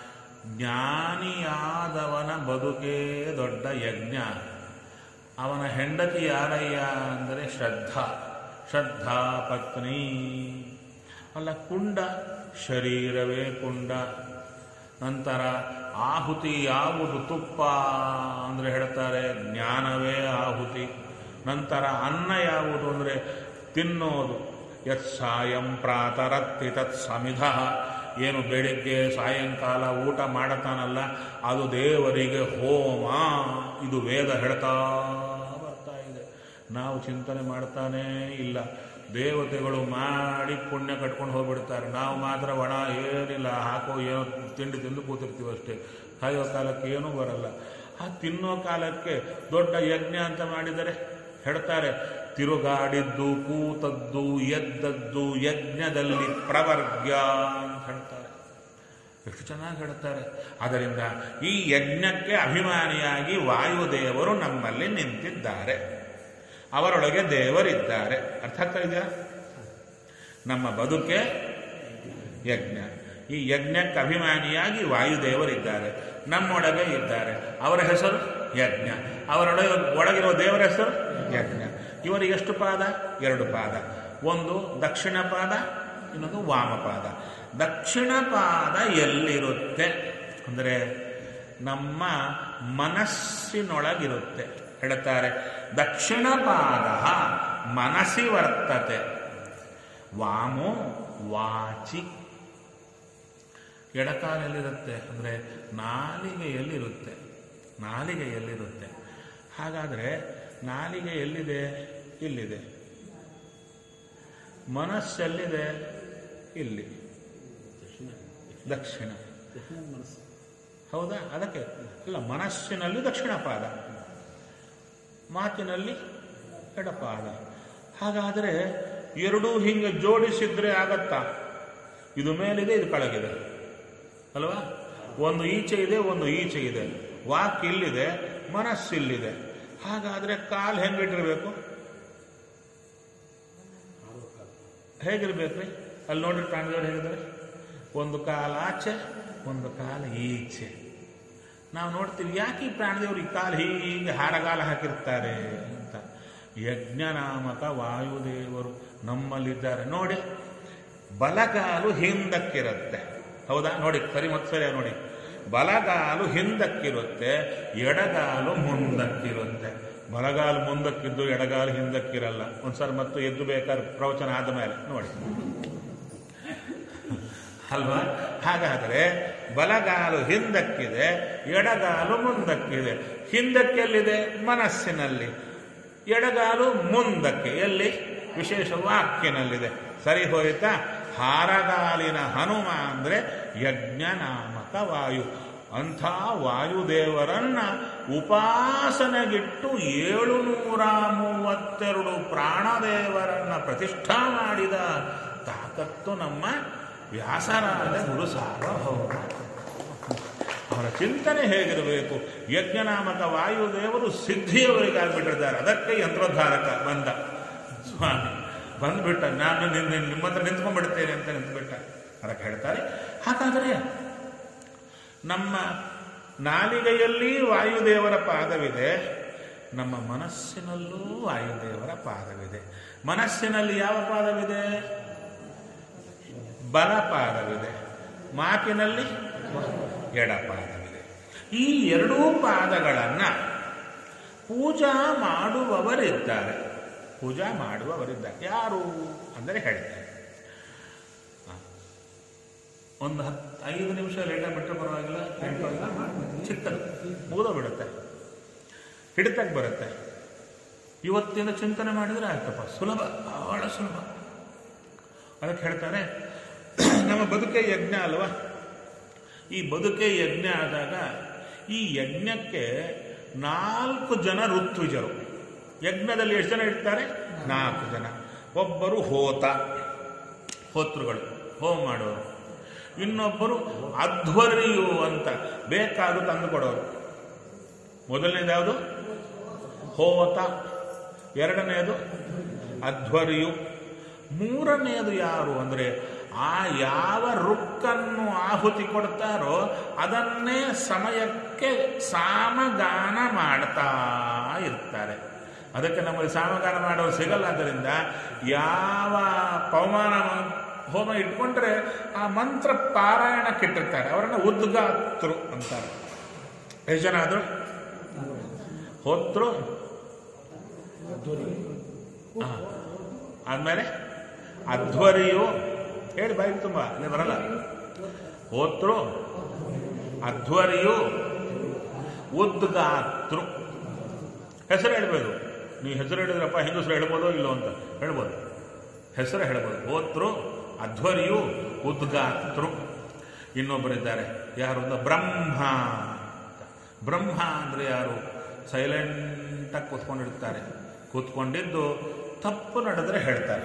ಜ್ಞಾನಿಯಾದವನ ಬದುಕೇ ದೊಡ್ಡ ಯಜ್ಞ ಅವನ ಹೆಂಡತಿ ಯಾರಯ್ಯ ಅಂದರೆ ಶ್ರದ್ಧಾ ಶ್ರದ್ಧಾ ಪತ್ನಿ ಅಲ್ಲ ಕುಂಡ ಶರೀರವೇ ಕುಂಡ ನಂತರ ಆಹುತಿ ಯಾವುದು ತುಪ್ಪ ಅಂದರೆ ಹೇಳ್ತಾರೆ ಜ್ಞಾನವೇ ಆಹುತಿ ನಂತರ ಅನ್ನ ಯಾವುದು ಅಂದರೆ ತಿನ್ನೋದು ಯತ್ ಸಾಯಂ ಪ್ರಾತರತ್ತಿ ತತ್ ಸಮಿಧ ಏನು ಬೆಳಿಗ್ಗೆ ಸಾಯಂಕಾಲ ಊಟ ಮಾಡತಾನಲ್ಲ ಅದು ದೇವರಿಗೆ ಹೋಮ ಇದು ವೇದ ಹೇಳ್ತಾ ಬರ್ತಾ ಇದೆ ನಾವು ಚಿಂತನೆ ಮಾಡ್ತಾನೇ ಇಲ್ಲ ದೇವತೆಗಳು ಮಾಡಿ ಪುಣ್ಯ ಕಟ್ಕೊಂಡು ಹೋಗ್ಬಿಡ್ತಾರೆ ನಾವು ಮಾತ್ರ ಒಣ ಏನಿಲ್ಲ ಹಾಕೋ ಏನೋ ತಿಂಡಿ ತಿಂದು ಕೂತಿರ್ತೀವಿ ಅಷ್ಟೇ ಕಾಯೋ ಕಾಲಕ್ಕೆ ಏನೂ ಬರಲ್ಲ ಆ ತಿನ್ನೋ ಕಾಲಕ್ಕೆ ದೊಡ್ಡ ಯಜ್ಞ ಅಂತ ಮಾಡಿದರೆ ಹೇಳ್ತಾರೆ ತಿರುಗಾಡಿದ್ದು ಕೂತದ್ದು ಎದ್ದದ್ದು ಯಜ್ಞದಲ್ಲಿ ಪ್ರವರ್ಗ್ಯ ಅಂತ ಹೇಳ್ತಾರೆ ಎಷ್ಟು ಚೆನ್ನಾಗಿ ಹೇಳ್ತಾರೆ ಅದರಿಂದ ಈ ಯಜ್ಞಕ್ಕೆ ಅಭಿಮಾನಿಯಾಗಿ ವಾಯುದೇವರು ನಮ್ಮಲ್ಲಿ ನಿಂತಿದ್ದಾರೆ ಅವರೊಳಗೆ ದೇವರಿದ್ದಾರೆ ಅರ್ಥ ಆಗ್ತಾ ಇದೆಯಾ ನಮ್ಮ ಬದುಕೆ ಯಜ್ಞ ಈ ಯಜ್ಞಕ್ಕೆ ಅಭಿಮಾನಿಯಾಗಿ ವಾಯುದೇವರಿದ್ದಾರೆ ನಮ್ಮೊಳಗೆ ಇದ್ದಾರೆ ಅವರ ಹೆಸರು ಯಜ್ಞ ಅವರೊಳಗೆ ಒಳಗಿರುವ ದೇವರ ಹೆಸರು ಯಜ್ಞ ಇವರಿಗೆ ಎಷ್ಟು ಪಾದ ಎರಡು ಪಾದ ಒಂದು ದಕ್ಷಿಣ ಪಾದ ಇನ್ನೊಂದು ವಾಮಪಾದ ದಕ್ಷಿಣ ಪಾದ ಎಲ್ಲಿರುತ್ತೆ ಅಂದರೆ ನಮ್ಮ ಮನಸ್ಸಿನೊಳಗಿರುತ್ತೆ ಹೇಳ್ತಾರೆ ದಕ್ಷಿಣ ಪಾದ ಮನಸ್ಸಿ ವರ್ತತೆ ವಾಮೋ ವಾಚಿ ಎಡಕಾಲೆಲ್ಲಿರುತ್ತೆ ಅಂದರೆ ನಾಲಿಗೆಯಲ್ಲಿರುತ್ತೆ ನಾಲಿಗೆಯಲ್ಲಿರುತ್ತೆ ಹಾಗಾದರೆ ನಾಲಿಗೆ ಎಲ್ಲಿದೆ ಇಲ್ಲಿದೆ ಮನಸ್ಸೆಲ್ಲಿದೆ ಇಲ್ಲಿ ದಕ್ಷಿಣ ದಕ್ಷಿಣ ಮನಸ್ಸು ಹೌದಾ ಅದಕ್ಕೆ ಇಲ್ಲ ಮನಸ್ಸಿನಲ್ಲಿ ದಕ್ಷಿಣ ಪಾದ ಮಾತಿನಲ್ಲಿ ಎಡಪಾದ ಹಾಗಾದರೆ ಎರಡೂ ಹಿಂಗೆ ಜೋಡಿಸಿದ್ರೆ ಆಗತ್ತಾ ಇದು ಮೇಲಿದೆ ಇದು ಕೆಳಗಿದೆ ಅಲ್ವಾ ಒಂದು ಈಚೆ ಇದೆ ಒಂದು ಈಚೆ ಇದೆ ವಾಕ್ ಇಲ್ಲಿದೆ ಮನಸ್ಸಿಲ್ಲಿದೆ ಹಾಗಾದ್ರೆ ಕಾಲು ಹೆಂಗಿಟ್ಟಿರ್ಬೇಕು ಹೇಗಿರ್ಬೇಕ್ರಿ ಅಲ್ಲಿ ನೋಡ್ರಿ ಪ್ರಾಣಿದವ್ರು ಹೇಗಿದ್ದಾರೆ ಒಂದು ಕಾಲು ಆಚೆ ಒಂದು ಕಾಲು ಈಚೆ ನಾವು ನೋಡ್ತೀವಿ ಯಾಕೆ ಈ ಪ್ರಾಣಿದೇವರು ಈ ಕಾಲು ಹೀಗೆ ಹಾರಗಾಲ ಹಾಕಿರ್ತಾರೆ ಅಂತ ಯಜ್ಞನಾಮಕ ವಾಯುದೇವರು ನಮ್ಮಲ್ಲಿದ್ದಾರೆ ನೋಡಿ ಬಲಗಾಲು ಹಿಂದಕ್ಕಿರುತ್ತೆ ಹೌದಾ ನೋಡಿ ಸರಿ ಮತ್ತೆ ಸರಿ ನೋಡಿ ಬಲಗಾಲು ಹಿಂದಕ್ಕಿರುತ್ತೆ ಎಡಗಾಲು ಮುಂದಕ್ಕಿರುತ್ತೆ ಬಲಗಾಲು ಮುಂದಕ್ಕಿದ್ದು ಎಡಗಾಲು ಹಿಂದಕ್ಕಿರಲ್ಲ ಒಂದ್ಸರಿ ಮತ್ತು ಎದ್ದು ಬೇಕಾದ್ರೆ ಪ್ರವಚನ ಆದ ಮೇಲೆ ನೋಡಿ ಅಲ್ವಾ ಹಾಗಾದರೆ ಬಲಗಾಲು ಹಿಂದಕ್ಕಿದೆ ಎಡಗಾಲು ಮುಂದಕ್ಕಿದೆ ಹಿಂದಕ್ಕೆಲ್ಲಿದೆ ಮನಸ್ಸಿನಲ್ಲಿ ಎಡಗಾಲು ಮುಂದಕ್ಕೆ ಎಲ್ಲಿ ವಿಶೇಷ ವಾಕ್ಯನಲ್ಲಿದೆ ಸರಿ ಹೋಯ್ತಾ ಹಾರಗಾಲಿನ ಹನುಮ ಅಂದ್ರೆ ಯಜ್ಞನಾಮಕ ವಾಯು ಅಂಥ ವಾಯುದೇವರನ್ನ ಉಪಾಸನೆಗಿಟ್ಟು ಏಳುನೂರ ಮೂವತ್ತೆರಡು ಪ್ರಾಣದೇವರನ್ನ ಪ್ರತಿಷ್ಠಾ ಮಾಡಿದ ತಾಕತ್ತು ನಮ್ಮ ವ್ಯಾಸರಾದ ಗುರು ಸಾರ್ವಭೌಮ ಅವರ ಚಿಂತನೆ ಹೇಗಿರಬೇಕು ಯಜ್ಞನಾಮಕ ವಾಯುದೇವರು ಸಿದ್ಧಿಯವರಿಗಾಗ್ಬಿಟ್ಟಿದ್ದಾರೆ ಅದಕ್ಕೆ ಯಂತ್ರೋದ್ಧಾರಕ ಬಂದ ಸ್ವಾಮಿ ಬಂದ್ಬಿಟ್ಟ ನಾನು ನಿನ್ನ ನಿಮ್ಮ ಹತ್ರ ನಿಂತ್ಕೊಂಡ್ಬಿಡ್ತೇನೆ ಅಂತ ನಿಂತ್ಬಿಟ್ಟ ಅದಕ್ಕೆ ಹೇಳ್ತಾರೆ ಹಾಗಾದರೆ ನಮ್ಮ ನಾಲಿಗೆಯಲ್ಲಿ ವಾಯುದೇವರ ಪಾದವಿದೆ ನಮ್ಮ ಮನಸ್ಸಿನಲ್ಲೂ ವಾಯುದೇವರ ಪಾದವಿದೆ ಮನಸ್ಸಿನಲ್ಲಿ ಯಾವ ಪಾದವಿದೆ ಬಲ ಪಾದವಿದೆ ಮಾತಿನಲ್ಲಿ ಎಡ ಪಾದವಿದೆ ಈ ಎರಡೂ ಪಾದಗಳನ್ನು ಪೂಜಾ ಮಾಡುವವರಿದ್ದಾರೆ ಪೂಜಾ ಮಾಡುವವರಿದ್ದಾರೆ ಯಾರು ಅಂದರೆ ಹೇಳ್ತಾರೆ ಹ. ಒಂದು ಹತ್ತು ಐದು ನಿಮಿಷ ಲೇಟಾಗಿ ಬಿಟ್ಟರೆ ಪರವಾಗಿಲ್ಲ ಎಂಟು ಚಿಕ್ಕದು ಮುಗಿದೋ ಬಿಡುತ್ತೆ ಹಿಡಿತಕ್ಕೆ ಬರುತ್ತೆ ಇವತ್ತಿನ ಚಿಂತನೆ ಮಾಡಿದರೆ ಆಯ್ತಪ್ಪ ಸುಲಭ ಬಹಳ ಸುಲಭ ಅದಕ್ಕೆ ಹೇಳ್ತಾರೆ ನಮ್ಮ ಬದುಕೆ ಯಜ್ಞ ಅಲ್ವಾ ಈ ಬದುಕೆ ಯಜ್ಞ ಆದಾಗ ಈ ಯಜ್ಞಕ್ಕೆ ನಾಲ್ಕು ಜನ ಋತ್ವಿಜರು ಯಜ್ಞದಲ್ಲಿ ಎಷ್ಟು ಜನ ಇರ್ತಾರೆ ನಾಲ್ಕು ಜನ ಒಬ್ಬರು ಹೋತ ಹೋತೃಗಳು ಹೋಮ ಮಾಡೋರು ಇನ್ನೊಬ್ಬರು ಅಧ್ವರ್ಯು ಅಂತ ಬೇಕಾದ್ರೂ ತಂದು ಕೊಡೋರು ಮೊದಲನೇದು ಯಾವುದು ಹೋತ ಎರಡನೆಯದು ಅಧ್ವರ್ಯು ಮೂರನೆಯದು ಯಾರು ಅಂದರೆ ಆ ಯಾವ ರುಕ್ಕನ್ನು ಆಹುತಿ ಕೊಡ್ತಾರೋ ಅದನ್ನೇ ಸಮಯಕ್ಕೆ ಸಾಮಗಾನ ಮಾಡ್ತಾ ಇರ್ತಾರೆ ಅದಕ್ಕೆ ನಮಗೆ ಸಾಮಗಾನ ಮಾಡೋರು ಸಿಗಲ್ಲ ಆದ್ದರಿಂದ ಯಾವ ಪವಮಾನ ಹೋಮ ಇಟ್ಕೊಂಡ್ರೆ ಆ ಮಂತ್ರ ಪಾರಾಯಣಕ್ಕಿಟ್ಟಿರ್ತಾರೆ ಅವರನ್ನು ಉದ್ಗಾತೃ ಅಂತಾರೆ ಎಷ್ಟು ಜನ ಆದರು ಹೋತ್ರು ಆ, ಆದ್ಮೇಲೆ ಅಧ್ವರಿಯು ಹೇಳಿ ಬಾಯಿ ತುಂಬ ಇಲ್ಲಿ ಬರಲ್ಲ ಹೋತ್ರು ಅಧ್ವರಿಯು ಉದ್ಗಾತೃ ಹೆಸರು ಹೇಳ್ಬೋದು ನೀವು ಹೆಸರು ಹೇಳಿದ್ರಪ್ಪ ಹೆಂಗಸರು ಹೇಳ್ಬೋದೋ ಇಲ್ಲೋ ಅಂತ ಹೇಳ್ಬೋದು ಹೆಸರು ಹೇಳ್ಬೋದು ಹೋತ್ರು ಅಧ್ವರಿಯು ಉದ್ಗಾತೃ ಇನ್ನೊಬ್ಬರಿದ್ದಾರೆ ಯಾರು ಅಂದ್ರೆ ಬ್ರಹ್ಮ ಅಂತ. ಬ್ರಹ್ಮ ಅಂದರೆ ಯಾರು ಸೈಲೆಂಟಾಗಿ ಕೂತ್ಕೊಂಡಿರ್ತಾರೆ ಕೂತ್ಕೊಂಡಿದ್ದು ತಪ್ಪು ನಡೆದರೆ ಹೇಳ್ತಾರೆ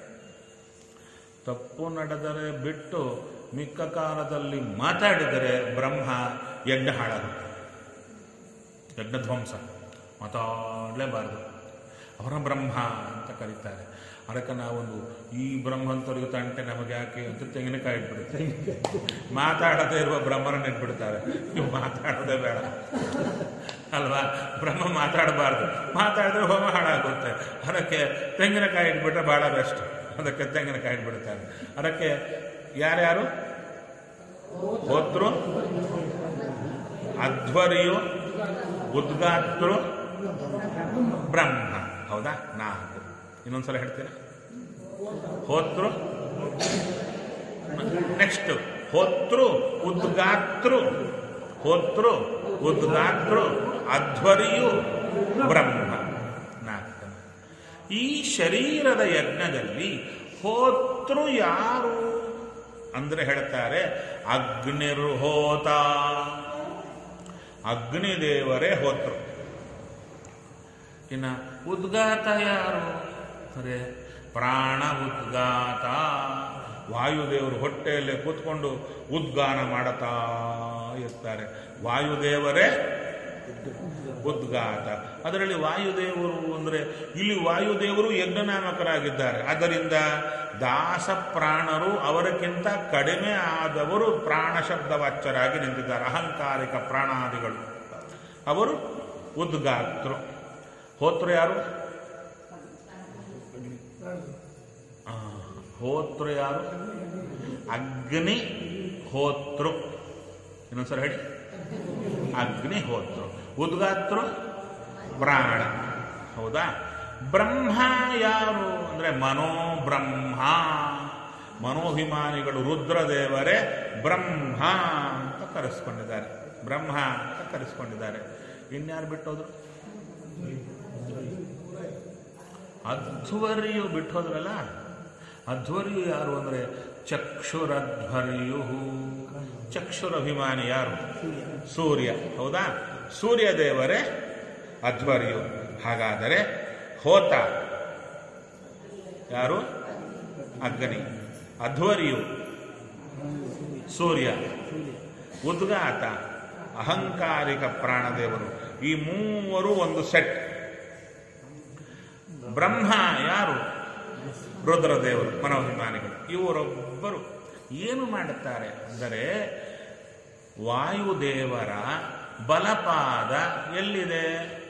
ತಪ್ಪು ನಡೆದರೆ ಬಿಟ್ಟು ಮಿಕ್ಕ ಕಾಲದಲ್ಲಿ ಮಾತಾಡಿದರೆ ಬ್ರಹ್ಮ ಯಜ್ಞ ಹಾಳಾಗುತ್ತೆ ಯಜ್ಞ ಧ್ವಂಸ ಮಾತಾಡಲೇಬಾರದು ಅವರ ಬ್ರಹ್ಮ ಅಂತ ಕರೀತಾರೆ ಅದಕ್ಕೆ ನಾವೊಂದು ಈ ಬ್ರಹ್ಮಂತವರಿಗೆ ತಂಟೆ ನಮಗೆ ಯಾಕೆ ಅಂತ ತೆಂಗಿನಕಾಯಿ ಇಟ್ಬಿಡುತ್ತೆ ಮಾತಾಡದೇ ಇರುವ ಬ್ರಹ್ಮರನ್ನ ಇಟ್ಬಿಡ್ತಾರೆ ನೀವು ಮಾತಾಡೋದೇ ಬೇಡ ಅಲ್ವಾ ಬ್ರಹ್ಮ ಮಾತಾಡಬಾರ್ದು ಮಾತಾಡಿದ್ರೆ ಹೋಮ ಹಾಳಾಗುತ್ತೆ ಅದಕ್ಕೆ ತೆಂಗಿನಕಾಯಿ ಇಟ್ಬಿಟ್ರೆ ಬಹಳ ಬೆಸ್ಟ್ ಅದಕ್ಕೆ ತೆಂಗಿನಕಾಯಿ ಇಟ್ಬಿಡ್ತಾರೆ ಅದಕ್ಕೆ ಯಾರ್ಯಾರು ಹೋತ್ರು ಅಧ್ವರ್ಯು ಉದ್ಗಾತೃ ಬ್ರಹ್ಮ ಹೌದಾ ನಾಲ್ಕು ಇನ್ನೊಂದ್ಸಲ ಹೇಳ್ತೀರಾ ಹೋತೃ ನೆಕ್ಸ್ಟ್ ಹೋತೃ ಉದ್ಗಾತೃ ಹೋತೃ ಉದ್ಗಾತೃ ಅಧ್ವರಿಯು ಬ್ರಹ್ಮ ನಾಲ್ಕು ಜನ. ಈ ಶರೀರದ ಯಜ್ಞದಲ್ಲಿ ಹೋತೃ ಯಾರು ಅಂದ್ರೆ ಹೇಳ್ತಾರೆ ಅಗ್ನಿರ್ಹೋತ ಅಗ್ನಿದೇವರೇ ಹೋತೃ ಇನ್ನು ಉದ್ಗಾತ ಯಾರು ಅಂದರೆ ಪ್ರಾಣ ಉದ್ಗಾತ ವಾಯುದೇವರು ಹೊಟ್ಟೆಯಲ್ಲೇ ಕೂತ್ಕೊಂಡು ಉದ್ಗಾನ ಮಾಡುತ್ತಾ ಇರ್ತಾರೆ ವಾಯುದೇವರೇ ಉದ್ಗಾತ ಅದರಲ್ಲಿ ವಾಯುದೇವರು ಅಂದರೆ ಇಲ್ಲಿ ವಾಯುದೇವರು ಯಜ್ಞನಾಮಕರಾಗಿದ್ದಾರೆ ಆದ್ದರಿಂದ ದಾಸ ಪ್ರಾಣರು ಅವರಿಗಿಂತ ಕಡಿಮೆ ಆದವರು ಪ್ರಾಣ ಶಬ್ದವಾಚ್ಯರಾಗಿ ನಿಂತಿದ್ದಾರೆ ಅಹಂಕಾರಿಕ ಪ್ರಾಣಾದಿಗಳು ಅವರು ಉದ್ಗಾತೃ ಹೋತೃ ಯಾರು ಆ, ಹೋತೃ ಯಾರು ಅಗ್ನಿ ಹೋತೃ ಇನ್ನೊಂದ್ಸಲ ಹೇಳಿ ಅಗ್ನಿ ಹೋತೃ ಉದ್ಗಾತೃ ಪ್ರಾಣ ಹೌದಾ ಬ್ರಹ್ಮ ಯಾರು ಅಂದ್ರೆ ಮನೋಬ್ರಹ್ಮ ಮನೋಭಿಮಾನಿಗಳು ರುದ್ರದೇವರೇ ಬ್ರಹ್ಮ ಅಂತ ಕರೆಸ್ಕೊಂಡಿದ್ದಾರೆ ಬ್ರಹ್ಮ ಅಂತ ಕರೆಸ್ಕೊಂಡಿದ್ದಾರೆ ಇನ್ಯಾರು ಬಿಟ್ಟೋದ್ರು ಅಧ್ವರ್ಯು ಬಿಟ್ಟೋದ್ರಲ್ಲ ಅಧ್ವರ್ಯು ಯಾರು ಅಂದರೆ ಚಕ್ಷುರಧ್ವರ್ಯು ಚಕ್ಷುರಭಿಮಾನಿ ಯಾರು ಸೂರ್ಯ ಹೌದಾ ಸೂರ್ಯ ದೇವರೇ ಅಧ್ವರ್ಯು ಹಾಗಾದರೆ ಹೋತ ಯಾರು ಅಗ್ನಿ ಅಧ್ವರ್ಯು ಸೂರ್ಯ ಉದ್ಗಾತ ಅಹಂಕಾರಿಕ ಪ್ರಾಣದೇವರು ಈ ಮೂವರು ಒಂದು ಸೆಟ್ ಬ್ರಹ್ಮ ಯಾರು ರುದ್ರದೇವರು ಮನೋಭಿಮಾನಿಗಳು ಇವರೊಬ್ಬರು ಏನು ಮಾಡುತ್ತಾರೆ ಅಂದರೆ ವಾಯುದೇವರ ಬಲಪಾದ ಎಲ್ಲಿದೆ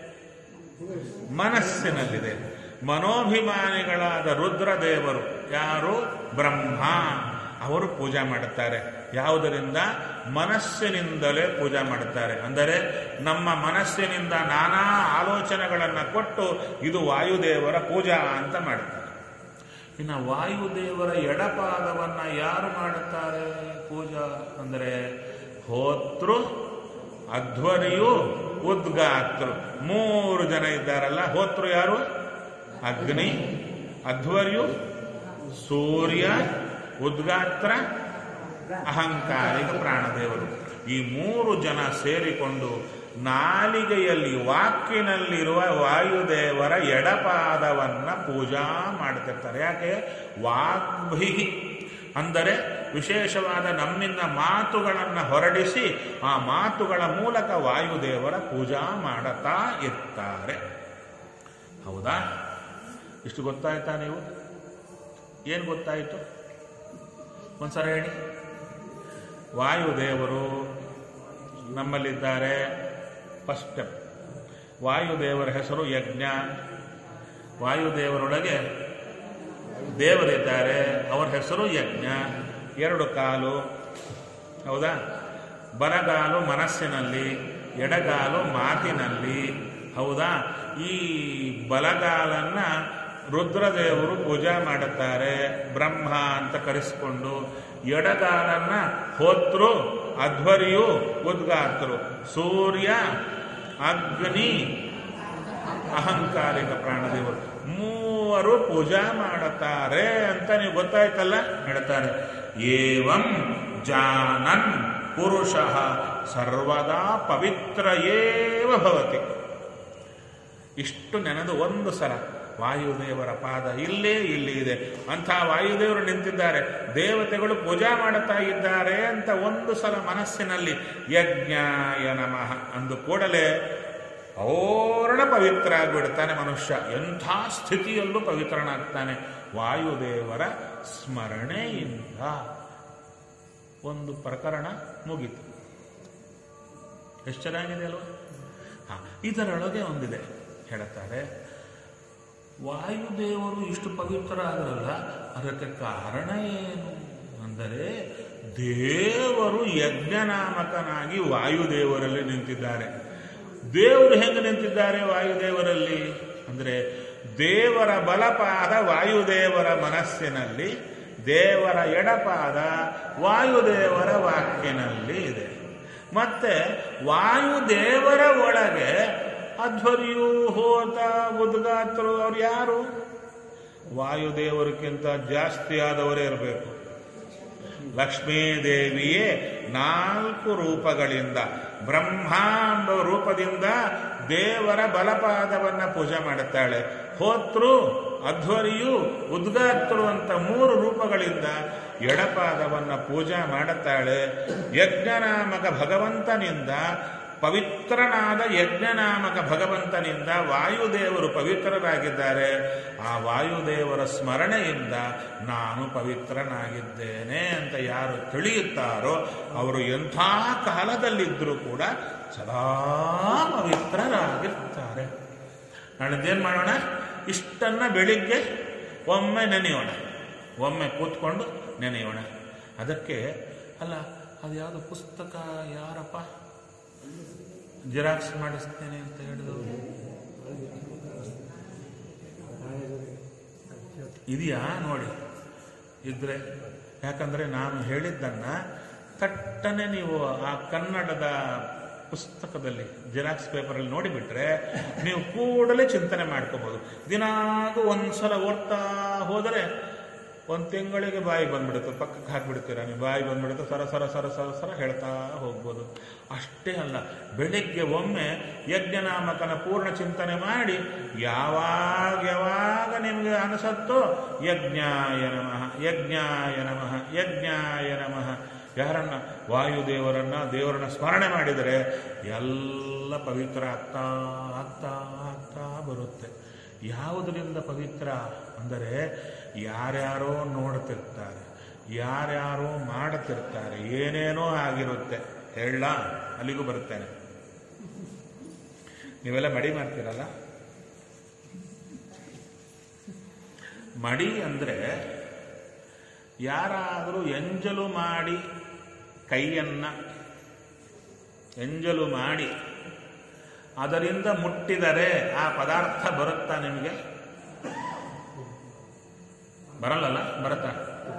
ಮನಸ್ಸಿನಲ್ಲಿದೆ ಮನೋಭಿಮಾನಿಗಳಾದ ರುದ್ರದೇವರು ಯಾರು ಬ್ರಹ್ಮ ಅವರು ಪೂಜೆ ಮಾಡುತ್ತಾರೆ ಯಾವುದರಿಂದ ಮನಸ್ಸಿನಿಂದಲೇ ಪೂಜೆ ಮಾಡುತ್ತಾರೆ ಅಂದರೆ ನಮ್ಮ ಮನಸ್ಸಿನಿಂದ ನಾನಾ ಆಲೋಚನೆಗಳನ್ನು ಕೊಟ್ಟು ಇದು ವಾಯುದೇವರ ಪೂಜಾ ಅಂತ ಮಾಡುತ್ತಾರೆ ಇನ್ನು ವಾಯುದೇವರ ಎಡಪಾದವನ್ನ ಯಾರು ಮಾಡುತ್ತಾರೆ ಪೂಜಾ ಅಂದರೆ ಹೋತೃ ಅಧ್ವರಿಯು ಉದ್ಗಾತೃ ಮೂರು ಜನ ಇದ್ದಾರಲ್ಲ ಹೋತೃ ಯಾರು ಅಗ್ನಿ ಅಧ್ವರ್ಯು ಸೂರ್ಯ ಉದ್ಗಾತ್ರ ಅಹಂಕಾರಿಕ ಪ್ರಾಣದೇವರು ಈ ಮೂರು ಜನ ಸೇರಿಕೊಂಡು ನಾಲಿಗೆಯಲ್ಲಿ ವಾಕಿನಲ್ಲಿರುವ ವಾಯುದೇವರ ಎಡಪಾದವನ್ನ ಪೂಜಾ ಮಾಡ್ತಿರ್ತಾರೆ ಯಾಕೆ ವಾಗ್ಭಿ ಅಂದರೆ ವಿಶೇಷವಾದ ನಮ್ಮಿಂದ ಮಾತುಗಳನ್ನು ಹೊರಡಿಸಿ ಆ ಮಾತುಗಳ ಮೂಲಕ ವಾಯುದೇವರ ಪೂಜಾ ಮಾಡುತ್ತಾ ಇರ್ತಾರೆ ಹೌದಾ ಇಷ್ಟು ಗೊತ್ತಾಯ್ತಾ ನೀವು ಏನು ಗೊತ್ತಾಯಿತು ಒಂದ್ಸಲ ಹೇಳಿ ವಾಯುದೇವರು ನಮ್ಮಲ್ಲಿದ್ದಾರೆ ಫಸ್ಟ್ ಸ್ಟೆಪ್ ವಾಯುದೇವರ ಹೆಸರು ಯಜ್ಞ ವಾಯುದೇವರೊಳಗೆ ದೇವರಿದ್ದಾರೆ ಅವರ ಹೆಸರು ಯಜ್ಞ ಎರಡು ಕಾಲು ಹೌದಾ ಬಲಗಾಲು ಮನಸ್ಸಿನಲ್ಲಿ ಎಡಗಾಲು ಮಾತಿನಲ್ಲಿ ಹೌದಾ ಈ ಬಲಗಾಲನ್ನ ರುದ್ರದೇವರು ಪೂಜಾ ಮಾಡುತ್ತಾರೆ ಬ್ರಹ್ಮ ಅಂತ ಕರೆಸಿಕೊಂಡು ಎಡಗಾಲನ್ನ ಹೋತೃ ಅಧ್ವರಿಯು ಉದ್ಗಾತರು ಸೂರ್ಯ ಅಗ್ನಿ ಅಹಂಕಾರಿಕ ಪ್ರಾಣದೇವರು ಮೂವರು ಪೂಜಾ ಮಾಡುತ್ತಾರೆ ಅಂತ ನೀವು ಗೊತ್ತಾಯ್ತಲ್ಲ ಹೇಳ್ತಾರೆ ಏವಂ ಜಾನನ್ ಪುರುಷ ಸರ್ವದಾ ಪವಿತ್ರ ಏವ ಭವತಿ ಇಷ್ಟು ನೆನೆದು ಒಂದು ಸಲ ವಾಯುದೇವರ ಪಾದ ಇಲ್ಲೇ ಇಲ್ಲಿ ಇದೆ ಅಂಥ ವಾಯುದೇವರು ನಿಂತಿದ್ದಾರೆ ದೇವತೆಗಳು ಪೂಜಾ ಮಾಡುತ್ತಾ ಇದ್ದಾರೆ ಅಂತ ಒಂದು ಸಲ ಮನಸ್ಸಿನಲ್ಲಿ ಯಜ್ಞಾಯ ನಮಃ ಅಂದು ಕೂಡಲೇ ಪೂರ್ಣ ಪವಿತ್ರ ಆಗಿಬಿಡ್ತಾನೆ ಮನುಷ್ಯ ಎಂಥ ಸ್ಥಿತಿಯಲ್ಲೂ ಪವಿತ್ರನಾಗ್ತಾನೆ ವಾಯುದೇವರ ಸ್ಮರಣೆಯಿಂದ ಒಂದು ಪ್ರಕರಣ ಮುಗೀತು ಎಷ್ಟು ಚೆನ್ನಾಗಿದೆ ಅಲ್ವಾ ಹಾ ಇದರೊಳಗೆ ಒಂದಿದೆ ಹೇಳುತ್ತಾರೆ ವಾಯುದೇವರು ಇಷ್ಟು ಪವಿತ್ರ ಆದ್ರಲ್ಲ ಅದಕ್ಕೆ ಕಾರಣ ಏನು ಅಂದರೆ ದೇವರು ಯಜ್ಞನಾಮಕನಾಗಿ ವಾಯುದೇವರಲ್ಲಿ ನಿಂತಿದ್ದಾರೆ ದೇವರು ಹೆಂಗೆ ನಿಂತಿದ್ದಾರೆ ವಾಯುದೇವರಲ್ಲಿ ಅಂದರೆ ದೇವರ ಬಲಪಾದ ವಾಯುದೇವರ ಮನಸ್ಸಿನಲ್ಲಿ ದೇವರ ಎಡಪಾದ ವಾಯುದೇವರ ವಾಕ್ಯನಲ್ಲಿ ಇದೆ ಮತ್ತೆ ವಾಯುದೇವರ ಒಳಗೆ ಅಧ್ವರ್ಯು ಹೋತ ಉದ್ಗಾತರು ಅವ್ರು ಯಾರು ವಾಯುದೇವರಿಗಿಂತ ಜಾಸ್ತಿ ಆದವರೇ ಇರಬೇಕು ಲಕ್ಷ್ಮೀದೇವಿಯೇ ನಾಲ್ಕು ರೂಪಗಳಿಂದ ಬ್ರಹ್ಮಾಂಬ ರೂಪದಿಂದ ದೇವರ ಬಲಪಾದವನ್ನ ಪೂಜೆ ಮಾಡುತ್ತಾಳೆ ಹೋತೃ ಅಧ್ವರಿಯು ಉದ್ಗಾತರು ಅಂತ ಮೂರು ರೂಪಗಳಿಂದ ಎಡಪಾದವನ್ನ ಪೂಜಾ ಮಾಡುತ್ತಾಳೆ ಯಜ್ಞನಾಮಕ ಭಗವಂತನಿಂದ ಪವಿತ್ರನಾದ ಯಜ್ಞನಾಮಕ ಭಗವಂತನಿಂದ ವಾಯುದೇವರು ಪವಿತ್ರರಾಗಿದ್ದಾರೆ ಆ ವಾಯುದೇವರ ಸ್ಮರಣೆಯಿಂದ ನಾನು ಪವಿತ್ರನಾಗಿದ್ದೇನೆ ಅಂತ ಯಾರು ತಿಳಿಯುತ್ತಾರೋ ಅವರು ಎಂಥ ಕಾಲದಲ್ಲಿದ್ದರೂ ಕೂಡ ಸದಾ ಪವಿತ್ರರಾಗಿರ್ತಾರೆ ನಾಳಿದ್ದೇನು ಮಾಡೋಣ ಇಷ್ಟನ್ನ ಬೆಳಿಗ್ಗೆ ಒಮ್ಮೆ ನೆನೆಯೋಣ ಒಮ್ಮೆ ಕೂತ್ಕೊಂಡು ನೆನೆಯೋಣ ಅದಕ್ಕೆ ಅಲ್ಲ ಅದು ಯಾವುದು ಪುಸ್ತಕ ಯಾರಪ್ಪ ಜಿರಾಕ್ಸ್ ಮಾಡಿಸ್ತೇನೆ ಅಂತ ಹೇಳಿದವರು ಇದೆಯಾ ನೋಡಿ ಇದ್ರೆ ಯಾಕಂದ್ರೆ ನಾನು ಹೇಳಿದ್ದನ್ನ ತಟ್ಟನೆ ನೀವು ಆ ಕನ್ನಡದ ಪುಸ್ತಕದಲ್ಲಿ ಜೆರಾಕ್ಸ್ ಪೇಪರಲ್ಲಿ ನೋಡಿಬಿಟ್ರೆ ನೀವು ಕೂಡಲೇ ಚಿಂತನೆ ಮಾಡ್ಕೋಬಹುದು ದಿನಾಗೂ ಒಂದ್ಸಲ ಓದ್ತಾ ಹೋದರೆ ಒಂದು ತಿಂಗಳಿಗೆ ಬಾಯಿ ಬಂದ್ಬಿಡುತ್ತೆ ಪಕ್ಕಕ್ಕೆ ಹಾಕ್ಬಿಡ್ತೀರಾ ನೀವು ಬಾಯಿ ಬಂದ್ಬಿಡುತ್ತೆ ಸರ ಸರ ಸರ ಸರ ಸರ ಹೇಳ್ತಾ ಹೋಗ್ಬೋದು ಅಷ್ಟೇ ಅಲ್ಲ ಬೆಳಿಗ್ಗೆ ಒಮ್ಮೆ ಯಜ್ಞನಾಮಕನ ಪೂರ್ಣ ಚಿಂತನೆ ಮಾಡಿ ಯಾವಾಗ ಯಾವಾಗ ನಿಮಗೆ ಅನಿಸತ್ತೋ ಯಜ್ಞಾಯ ನಮಃ ಯಜ್ಞಾಯ ನಮಃ ಯಜ್ಞಾಯ ನಮಃ ಯಾರನ್ನ ವಾಯುದೇವರನ್ನ ದೇವರನ್ನ ಸ್ಮರಣೆ ಮಾಡಿದರೆ ಎಲ್ಲ ಪವಿತ್ರ ಆಗ್ತಾ ಆಗ್ತಾ ಆಗ್ತಾ ಬರುತ್ತೆ ಯಾವುದರಿಂದ ಪವಿತ್ರ ಅಂದರೆ ಯಾರ್ಯಾರೋ ನೋಡ್ತಿರ್ತಾರೆ ಯಾರ್ಯಾರೋ ಮಾಡುತ್ತಿರ್ತಾರೆ ಏನೇನೋ ಆಗಿರುತ್ತೆ ಹೇಳ ಅಲ್ಲಿಗೂ ಬರುತ್ತೇನೆ ನೀವೆಲ್ಲ ಮಡಿ ಮಾಡ್ತೀರಲ್ಲ ಮಡಿ ಅಂದರೆ ಯಾರಾದರೂ ಎಂಜಲು ಮಾಡಿ ಕೈಯನ್ನ ಎಂಜಲು ಮಾಡಿ ಅದರಿಂದ ಮುಟ್ಟಿದರೆ ಆ ಪದಾರ್ಥ ಬರುತ್ತಾ ನಿಮಗೆ ಬರಲ್ಲಲ್ಲ ಬರುತ್ತಾ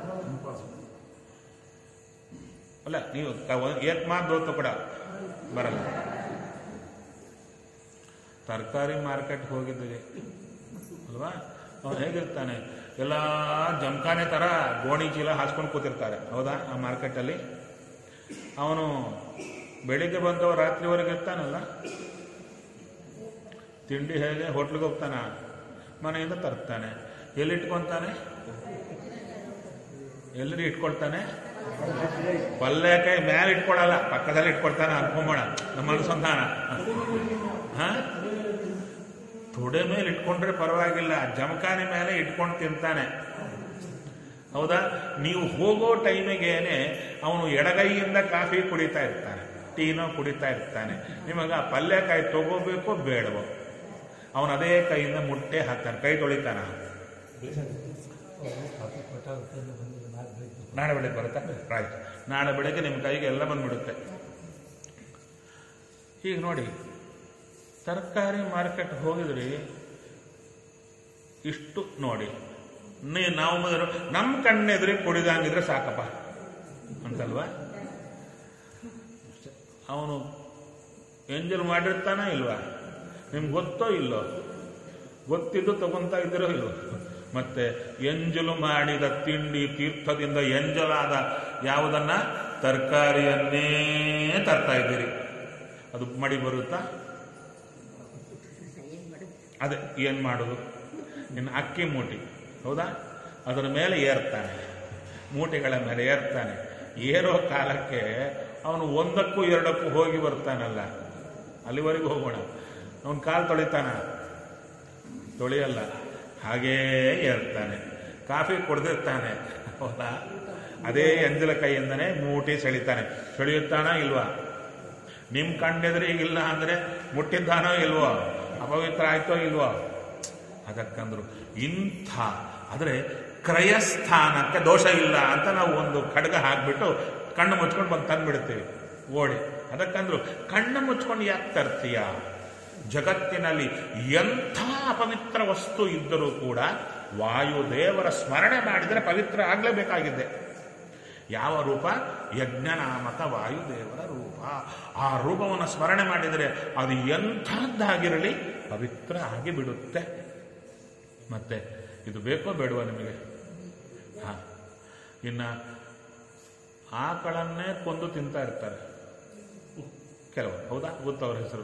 ಅಲ್ಲ ನೀವು ಏಕ್ಮಾತ್ ದೋತು ಕೂಡ ಬರಲ್ಲ ತರಕಾರಿ ಮಾರ್ಕೆಟ್ ಹೋಗಿದ್ದೀವಿ ಅಲ್ವಾ ಅವನು ಹೇಗಿರ್ತಾನೆ ಎಲ್ಲ ಜಮಖಾನೆ ಥರ ಗೋಣಿ ಚೀಲ ಹಾಸ್ಕೊಂಡು ಕೂತಿರ್ತಾರೆ ಹೌದಾ ಆ ಮಾರ್ಕೆಟಲ್ಲಿ ಅವನು ಬೆಳಿಗ್ಗೆ ಬಂದವ ರಾತ್ರಿವರೆಗೆ ಇರ್ತಾನಲ್ಲ ತಿಂಡಿ ಹೇಗೆ ಹೋಟ್ಲಿಗೆ ಹೋಗ್ತಾನ ಮನೆಯಿಂದ ತರ್ತಾನೆ ಎಲ್ಲಿ ಇಟ್ಕೊಂತಾನೆ ಎಲ್ಲಿ ಇಟ್ಕೊಳ್ತಾನೆ ಪಲ್ಯಕಾಯಿ ಮೇಲೆ ಇಟ್ಕೊಳ್ಳಲ್ಲ ಪಕ್ಕದಲ್ಲಿ ಇಟ್ಕೊಳ್ತಾನೆ ಅನ್ಕೊಂಬೋಣ ನಮ್ಮ ಅನುಸಂಧಾನ ಹಾ ತೊಡೆ ಮೇಲೆ ಇಟ್ಕೊಂಡ್ರೆ ಪರವಾಗಿಲ್ಲ ಜಮಖಾನೆ ಮೇಲೆ ಇಟ್ಕೊಂಡು ತಿಂತಾನೆ ಹೌದಾ ನೀವು ಹೋಗೋ ಟೈಮಿಗೇನೆ ಅವನು ಎಡಗೈಯಿಂದ ಕಾಫಿ ಕುಡಿತಾ ಇರ್ತಾನೆ ಟೀನೋ ಕುಡಿತಾ ಇರ್ತಾನೆ ನಿಮಗ ಆ ಪಲ್ಯಕಾಯಿ ತಗೋಬೇಕೋ ಬೇಡವೋ ಅವನು ಅದೇ ಕೈಯಿಂದ ಮುಟ್ಟೆ ಹಾಕ್ತಾನೆ ಕೈ ತೊಳಿತಾನ ನಾಳೆ ಬೆಳಗ್ಗೆ ಬರುತ್ತಾ ರಾಯ್ತು ನಾಳೆ ಬೆಳಗ್ಗೆ ನಿಮ್ಮ ಕೈಗೆ ಎಲ್ಲ ಬಂದ್ಬಿಡುತ್ತೆ ಈಗ ನೋಡಿ ತರಕಾರಿ ಮಾರ್ಕೆಟ್ ಹೋಗಿದ್ರಿ ಇಷ್ಟು ನೋಡಿ ನೀ ನಾವು ಮೊದಲು ನಮ್ಮ ಕಣ್ಣೆದುರಿ ಕುಡಿದಂಗಿದ್ರೆ ಸಾಕಪ್ಪ ಅಂತಲ್ವಾ ಅವನು ಎಂಜಲ್ ಮಾಡಿರ್ತಾನ ಇಲ್ವಾ ನಿಮ್ಗೆ ಗೊತ್ತೋ ಇಲ್ಲೋ ಗೊತ್ತಿದ್ದು ತಗೊಂತಾ ಇದ್ದೀರೋ ಇಲ್ವೋ ಮತ್ತೆ ಎಂಜಲು ಮಾಡಿದ ತಿಂಡಿ ತೀರ್ಥದಿಂದ ಎಂಜಲಾದ ಯಾವುದನ್ನ ತರಕಾರಿಯನ್ನೇ ತರ್ತಾ ಇದ್ದೀರಿ ಅದು ಮಡಿ ಬರುತ್ತಾ ಅದೇ ಏನು ಮಾಡೋದು ಇನ್ನು ಅಕ್ಕಿ ಮೂಟಿ ಹೌದಾ ಅದರ ಮೇಲೆ ಏರ್ತಾನೆ ಮೂಟೆಗಳ ಮೇಲೆ ಏರ್ತಾನೆ ಏರೋ ಕಾಲಕ್ಕೆ ಅವನು ಒಂದಕ್ಕೂ ಎರಡಕ್ಕೂ ಹೋಗಿ ಬರ್ತಾನಲ್ಲ ಅಲ್ಲಿವರೆಗೂ ಹೋಗೋಣ ಅವನ ಕಾಲು ತೊಳಿತಾನ ತೊಳೆಯಲ್ಲ ಹಾಗೇ ಏರ್ತಾನೆ ಕಾಫಿ ಕುಡ್ದಿರ್ತಾನೆ ಹೌದಾ ಅದೇ ಎಂಜಲ ಕೈಯಿಂದನೇ ಮೂಟಿ ಸೆಳಿತಾನೆ ಸೆಳೆಯುತ್ತಾನ ಇಲ್ವಾ ನಿಮ್ಮ ಕಣ್ಣೆದುರಿಗಿಲ್ಲ ಅಂದರೆ ಮುಟ್ಟಿದ್ದಾನೋ ಇಲ್ವೋ ಅಪವಿತ್ರ ಆಯ್ತೋ ಇಲ್ವೋ ಅದಕ್ಕಂದ್ರು ಇಂಥ ಆದರೆ ಕ್ರಯಸ್ಥಾನಕ್ಕೆ ದೋಷ ಇಲ್ಲ ಅಂತ ನಾವು ಒಂದು ಖಡ್ಗ ಹಾಕ್ಬಿಟ್ಟು ಕಣ್ಣು ಮುಚ್ಕೊಂಡು ಬಂದು ತಂದ್ಬಿಡ್ತೀವಿ ಓಡಿ ಅದಕ್ಕಂದ್ರು ಕಣ್ಣು ಮುಚ್ಕೊಂಡು ಯಾಕೆ ತರ್ತೀಯ ಜಗತ್ತಿನಲ್ಲಿ ಎಂಥ ಅಪವಿತ್ರ ವಸ್ತು ಇದ್ದರೂ ಕೂಡ ವಾಯುದೇವರ ಸ್ಮರಣೆ ಮಾಡಿದರೆ ಪವಿತ್ರ ಆಗಲೇಬೇಕಾಗಿದ್ದೆ ಯಾವ ರೂಪ ಯಜ್ಞನಾಮಕ ವಾಯುದೇವರ ರೂಪ ಆ ರೂಪವನ್ನು ಸ್ಮರಣೆ ಮಾಡಿದರೆ ಅದು ಎಂಥದ್ದಾಗಿರಲಿ ಪವಿತ್ರ ಆಗಿ ಬಿಡುತ್ತೆ ಮತ್ತೆ ಇದು ಬೇಕೋ ಬೇಡವಾ ನಿಮಗೆ ಹಾ ಇನ್ನ ಆಕಳನ್ನೇ ಕೊಂದು ತಿಂತಾ ಇರ್ತಾರೆ ಕೆಲವರು ಹೌದಾ ಗೊತ್ತವ್ರ ಹೆಸರು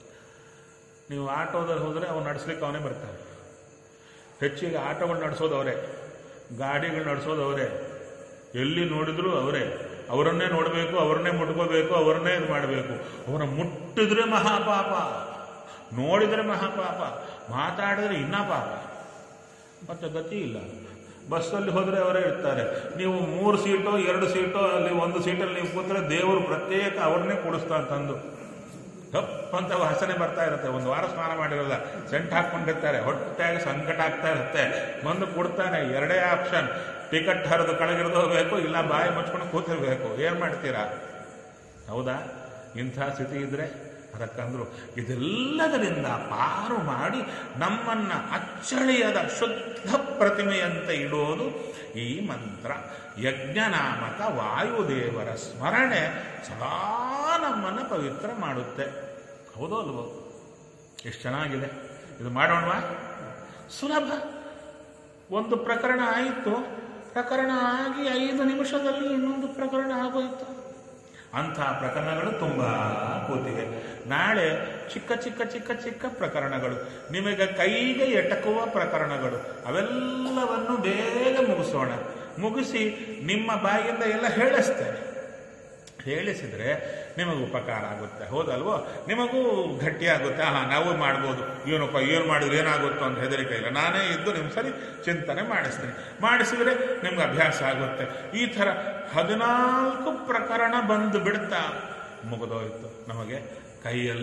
ನೀವು ಆಟೋದಲ್ಲಿ ಹೋದರೆ ಅವ್ನು ನಡೆಸ್ಲಿಕ್ಕೆ ಅವನೇ ಬರ್ತಾನೆ ಹೆಚ್ಚಿಗೆ ಆಟೋಗಳು ನಡೆಸೋದು ಅವರೇ ಗಾಡಿಗಳು ನಡೆಸೋದು ಅವರೇ ಎಲ್ಲಿ ನೋಡಿದ್ರು ಅವರೇ ಅವರನ್ನೇ ನೋಡಬೇಕು ಅವರನ್ನೇ ಮುಟ್ಕೋಬೇಕು ಅವರನ್ನೇ ಇದು ಮಾಡಬೇಕು ಅವರ ಮುಟ್ಟಿದ್ರೆ ಮಹಾಪಾಪ ನೋಡಿದರೆ ಮಹಾಪಾಪ ಮಾತಾಡಿದ್ರೆ ಇನ್ನೂ ಪಾಪ ಮತ್ತೆ ಗತಿ ಇಲ್ಲ ಬಸ್ಸಲ್ಲಿ ಹೋದರೆ ಅವರೇ ಇರ್ತಾರೆ ನೀವು ಮೂರು ಸೀಟೋ ಎರಡು ಸೀಟೋ ಅಲ್ಲಿ ಒಂದು ಸೀಟಲ್ಲಿ ನೀವು ಕೂತ್ರೆ ದೇವರು ಪ್ರತ್ಯೇಕ ಅವ್ರನ್ನೇ ಕೂಡಿಸ್ತಾನೆ ತಂದು ಕಪ್ ಅಂತ ವಾಸನೆ ಬರ್ತಾ ಇರುತ್ತೆ ಒಂದು ವಾರ ಸ್ನಾನ ಮಾಡಿರಲ್ಲ ಸೆಂಟ್ ಹಾಕೊಂಡಿರ್ತಾರೆ ಹೊಟ್ಟೆಗೆ ಸಂಕಟ ಆಗ್ತಾ ಇರುತ್ತೆ ಬಂದು ಕೊಡ್ತಾನೆ ಎರಡೇ ಆಪ್ಷನ್ ಟಿಕೆಟ್ ಹರಿದು ಕೆಳಗಿರಿದು ಹೋಗ್ಬೇಕು ಇಲ್ಲ ಬಾಯಿ ಮುಚ್ಕೊಂಡು ಕೂತಿರ್ಬೇಕು ಏನ್ ಮಾಡ್ತೀರಾ ಹೌದಾ ಇಂಥ ಸ್ಥಿತಿ ಇದ್ರೆ ಅದಕ್ಕಂದ್ರು ಇದೆಲ್ಲದರಿಂದ ಪಾರು ಮಾಡಿ ನಮ್ಮನ್ನ ಅಚ್ಚಳಿಯದ ಶುದ್ಧ ಪ್ರತಿಮೆಯಂತೆ ಇಡೋದು ಈ ಮಂತ್ರ ಯಜ್ಞನಾಮಕ ವಾಯುದೇವರ ಸ್ಮರಣೆ ಸದಾ ನಮ್ಮನ್ನ ಪವಿತ್ರ ಮಾಡುತ್ತೆ ಹೌದೋ ಅಲ್ವೋ ಎಷ್ಟು ಚೆನ್ನಾಗಿದೆ ಇದು ಮಾಡೋಣವಾ ಸುಲಭ ಒಂದು ಪ್ರಕರಣ ಆಯಿತು ಪ್ರಕರಣ ಆಗಿ ಐದು ನಿಮಿಷದಲ್ಲಿ ಇನ್ನೊಂದು ಪ್ರಕರಣ ಆಗೋಯ್ತು ಅಂಥ ಪ್ರಕರಣಗಳು ತುಂಬ ಕೂತಿವೆ ನಾಳೆ ಚಿಕ್ಕ ಚಿಕ್ಕ ಚಿಕ್ಕ ಚಿಕ್ಕ ಪ್ರಕರಣಗಳು ನಿಮಗೆ ಕೈಗೆ ಎಟಕುವ ಪ್ರಕರಣಗಳು ಅವೆಲ್ಲವನ್ನು ಬೇಗ ಮುಗಿಸೋಣ ಮುಗಿಸಿ ನಿಮ್ಮ ಬಾಯಿಂದ ಎಲ್ಲ ಹೇಳಿಸ್ತೇನೆ ಹೇಳಿಸಿದ್ರೆ ನಿಮಗೆ ಉಪಕಾರ ಆಗುತ್ತೆ ಹೌದಲ್ವೋ ನಿಮಗೂ ಗಟ್ಟಿಯಾಗುತ್ತೆ ಆಹಾ ನಾವು ಮಾಡ್ಬೋದು ಏನಪ್ಪ ಏನು ಮಾಡಿದ್ರೆ ಏನಾಗುತ್ತೋ ಅಂತ ಹೆದರಿಕೆ ಇಲ್ಲ ನಾನೇ ಇದ್ದು ನಿಮ್ಮ ಸರಿ ಚಿಂತನೆ ಮಾಡಿಸ್ತೀನಿ ಮಾಡಿಸಿದ್ರೆ ನಿಮ್ಗೆ ಅಭ್ಯಾಸ ಆಗುತ್ತೆ ಈ ಥರ ಹದಿನಾಲ್ಕು ಪ್ರಕರಣ ಬಂದು ಬಿಡ್ತಾ ಮುಗಿದೋಯ್ತು ನಮಗೆ ಕೈಯಲ್ಲಿ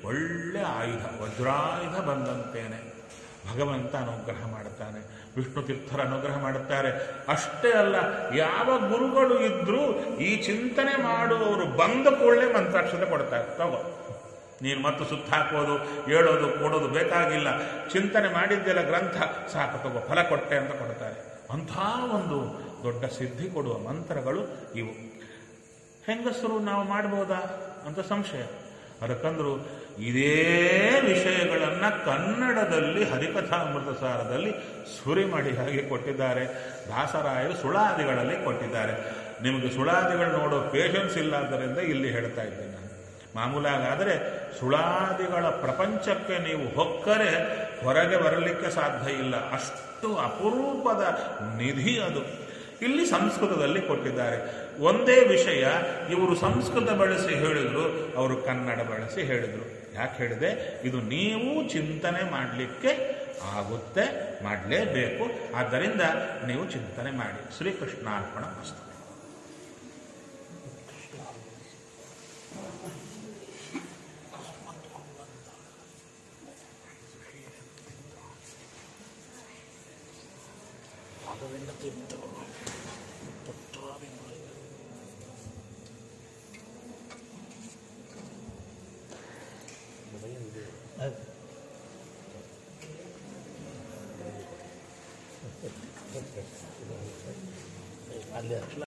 ಒಳ್ಳೆ ಆಯುಧ ವಜ್ರಾಯುಧ ಬಂದಂತೇನೆ ಭಗವಂತ ಅನುಗ್ರಹ ಮಾಡುತ್ತಾನೆ ವಿಷ್ಣು ತೀರ್ಥರ ಅನುಗ್ರಹ ಮಾಡುತ್ತಾರೆ ಅಷ್ಟೇ ಅಲ್ಲ ಯಾವ ಗುರುಗಳು ಇದ್ರೂ ಈ ಚಿಂತನೆ ಮಾಡುವವರು ಬಂದ ಕೂಡಲೇ ಮಂತ್ರಾಕ್ಷತೆ ಕೊಡ್ತಾರೆ ತಗೋ ನೀನು ಮತ್ತು ಸುತ್ತ ಹಾಕೋದು ಹೇಳೋದು ಕೊಡೋದು ಬೇಕಾಗಿಲ್ಲ ಚಿಂತನೆ ಮಾಡಿದ್ದೆಲ್ಲ ಗ್ರಂಥ ಸಾಕು ತಗೋ ಫಲ ಕೊಟ್ಟೆ ಅಂತ ಕೊಡ್ತಾರೆ ಅಂಥ ಒಂದು ದೊಡ್ಡ ಸಿದ್ಧಿ ಕೊಡುವ ಮಂತ್ರಗಳು ಇವು ಹೆಂಗಸರು ನಾವು ಮಾಡ್ಬೋದಾ ಅಂತ ಸಂಶಯ ಅದಕ್ಕಂದ್ರು ಇದೇ ವಿಷಯಗಳನ್ನು ಕನ್ನಡದಲ್ಲಿ ಹರಿಕಥಾಮೃತ ಸಾರದಲ್ಲಿ ಸುರಿಮಡಿಯಾಗಿ ಕೊಟ್ಟಿದ್ದಾರೆ ದಾಸರಾಯರು ಸುಳಾದಿಗಳಲ್ಲಿ ಕೊಟ್ಟಿದ್ದಾರೆ ನಿಮಗೆ ಸುಳಾದಿಗಳು ನೋಡೋ ಪೇಷನ್ಸ್ ಇಲ್ಲದ್ದರಿಂದ ಇಲ್ಲಿ ಹೇಳ್ತಾ ಇದ್ದೇನೆ ನಾನು ಮಾಮೂಲಾಗಾದರೆ ಸುಳಾದಿಗಳ ಪ್ರಪಂಚಕ್ಕೆ ನೀವು ಹೊಕ್ಕರೆ ಹೊರಗೆ ಬರಲಿಕ್ಕೆ ಸಾಧ್ಯ ಇಲ್ಲ ಅಷ್ಟು ಅಪರೂಪದ ನಿಧಿ ಅದು ಇಲ್ಲಿ ಸಂಸ್ಕೃತದಲ್ಲಿ ಕೊಟ್ಟಿದ್ದಾರೆ ಒಂದೇ ವಿಷಯ ಇವರು ಸಂಸ್ಕೃತ ಬಳಸಿ ಹೇಳಿದ್ರು ಅವರು ಕನ್ನಡ ಬಳಸಿ ಹೇಳಿದರು ಯಾಕೆ ಹೇಳಿದೆ ಇದು ನೀವು ಚಿಂತನೆ ಮಾಡಲಿಕ್ಕೆ ಆಗುತ್ತೆ ಮಾಡಲೇಬೇಕು ಆದ್ದರಿಂದ ನೀವು ಚಿಂತನೆ ಮಾಡಿ ಶ್ರೀಕೃಷ್ಣಾರ್ಪಣ ಮಸ್ತು ಅಲ್ಲಿ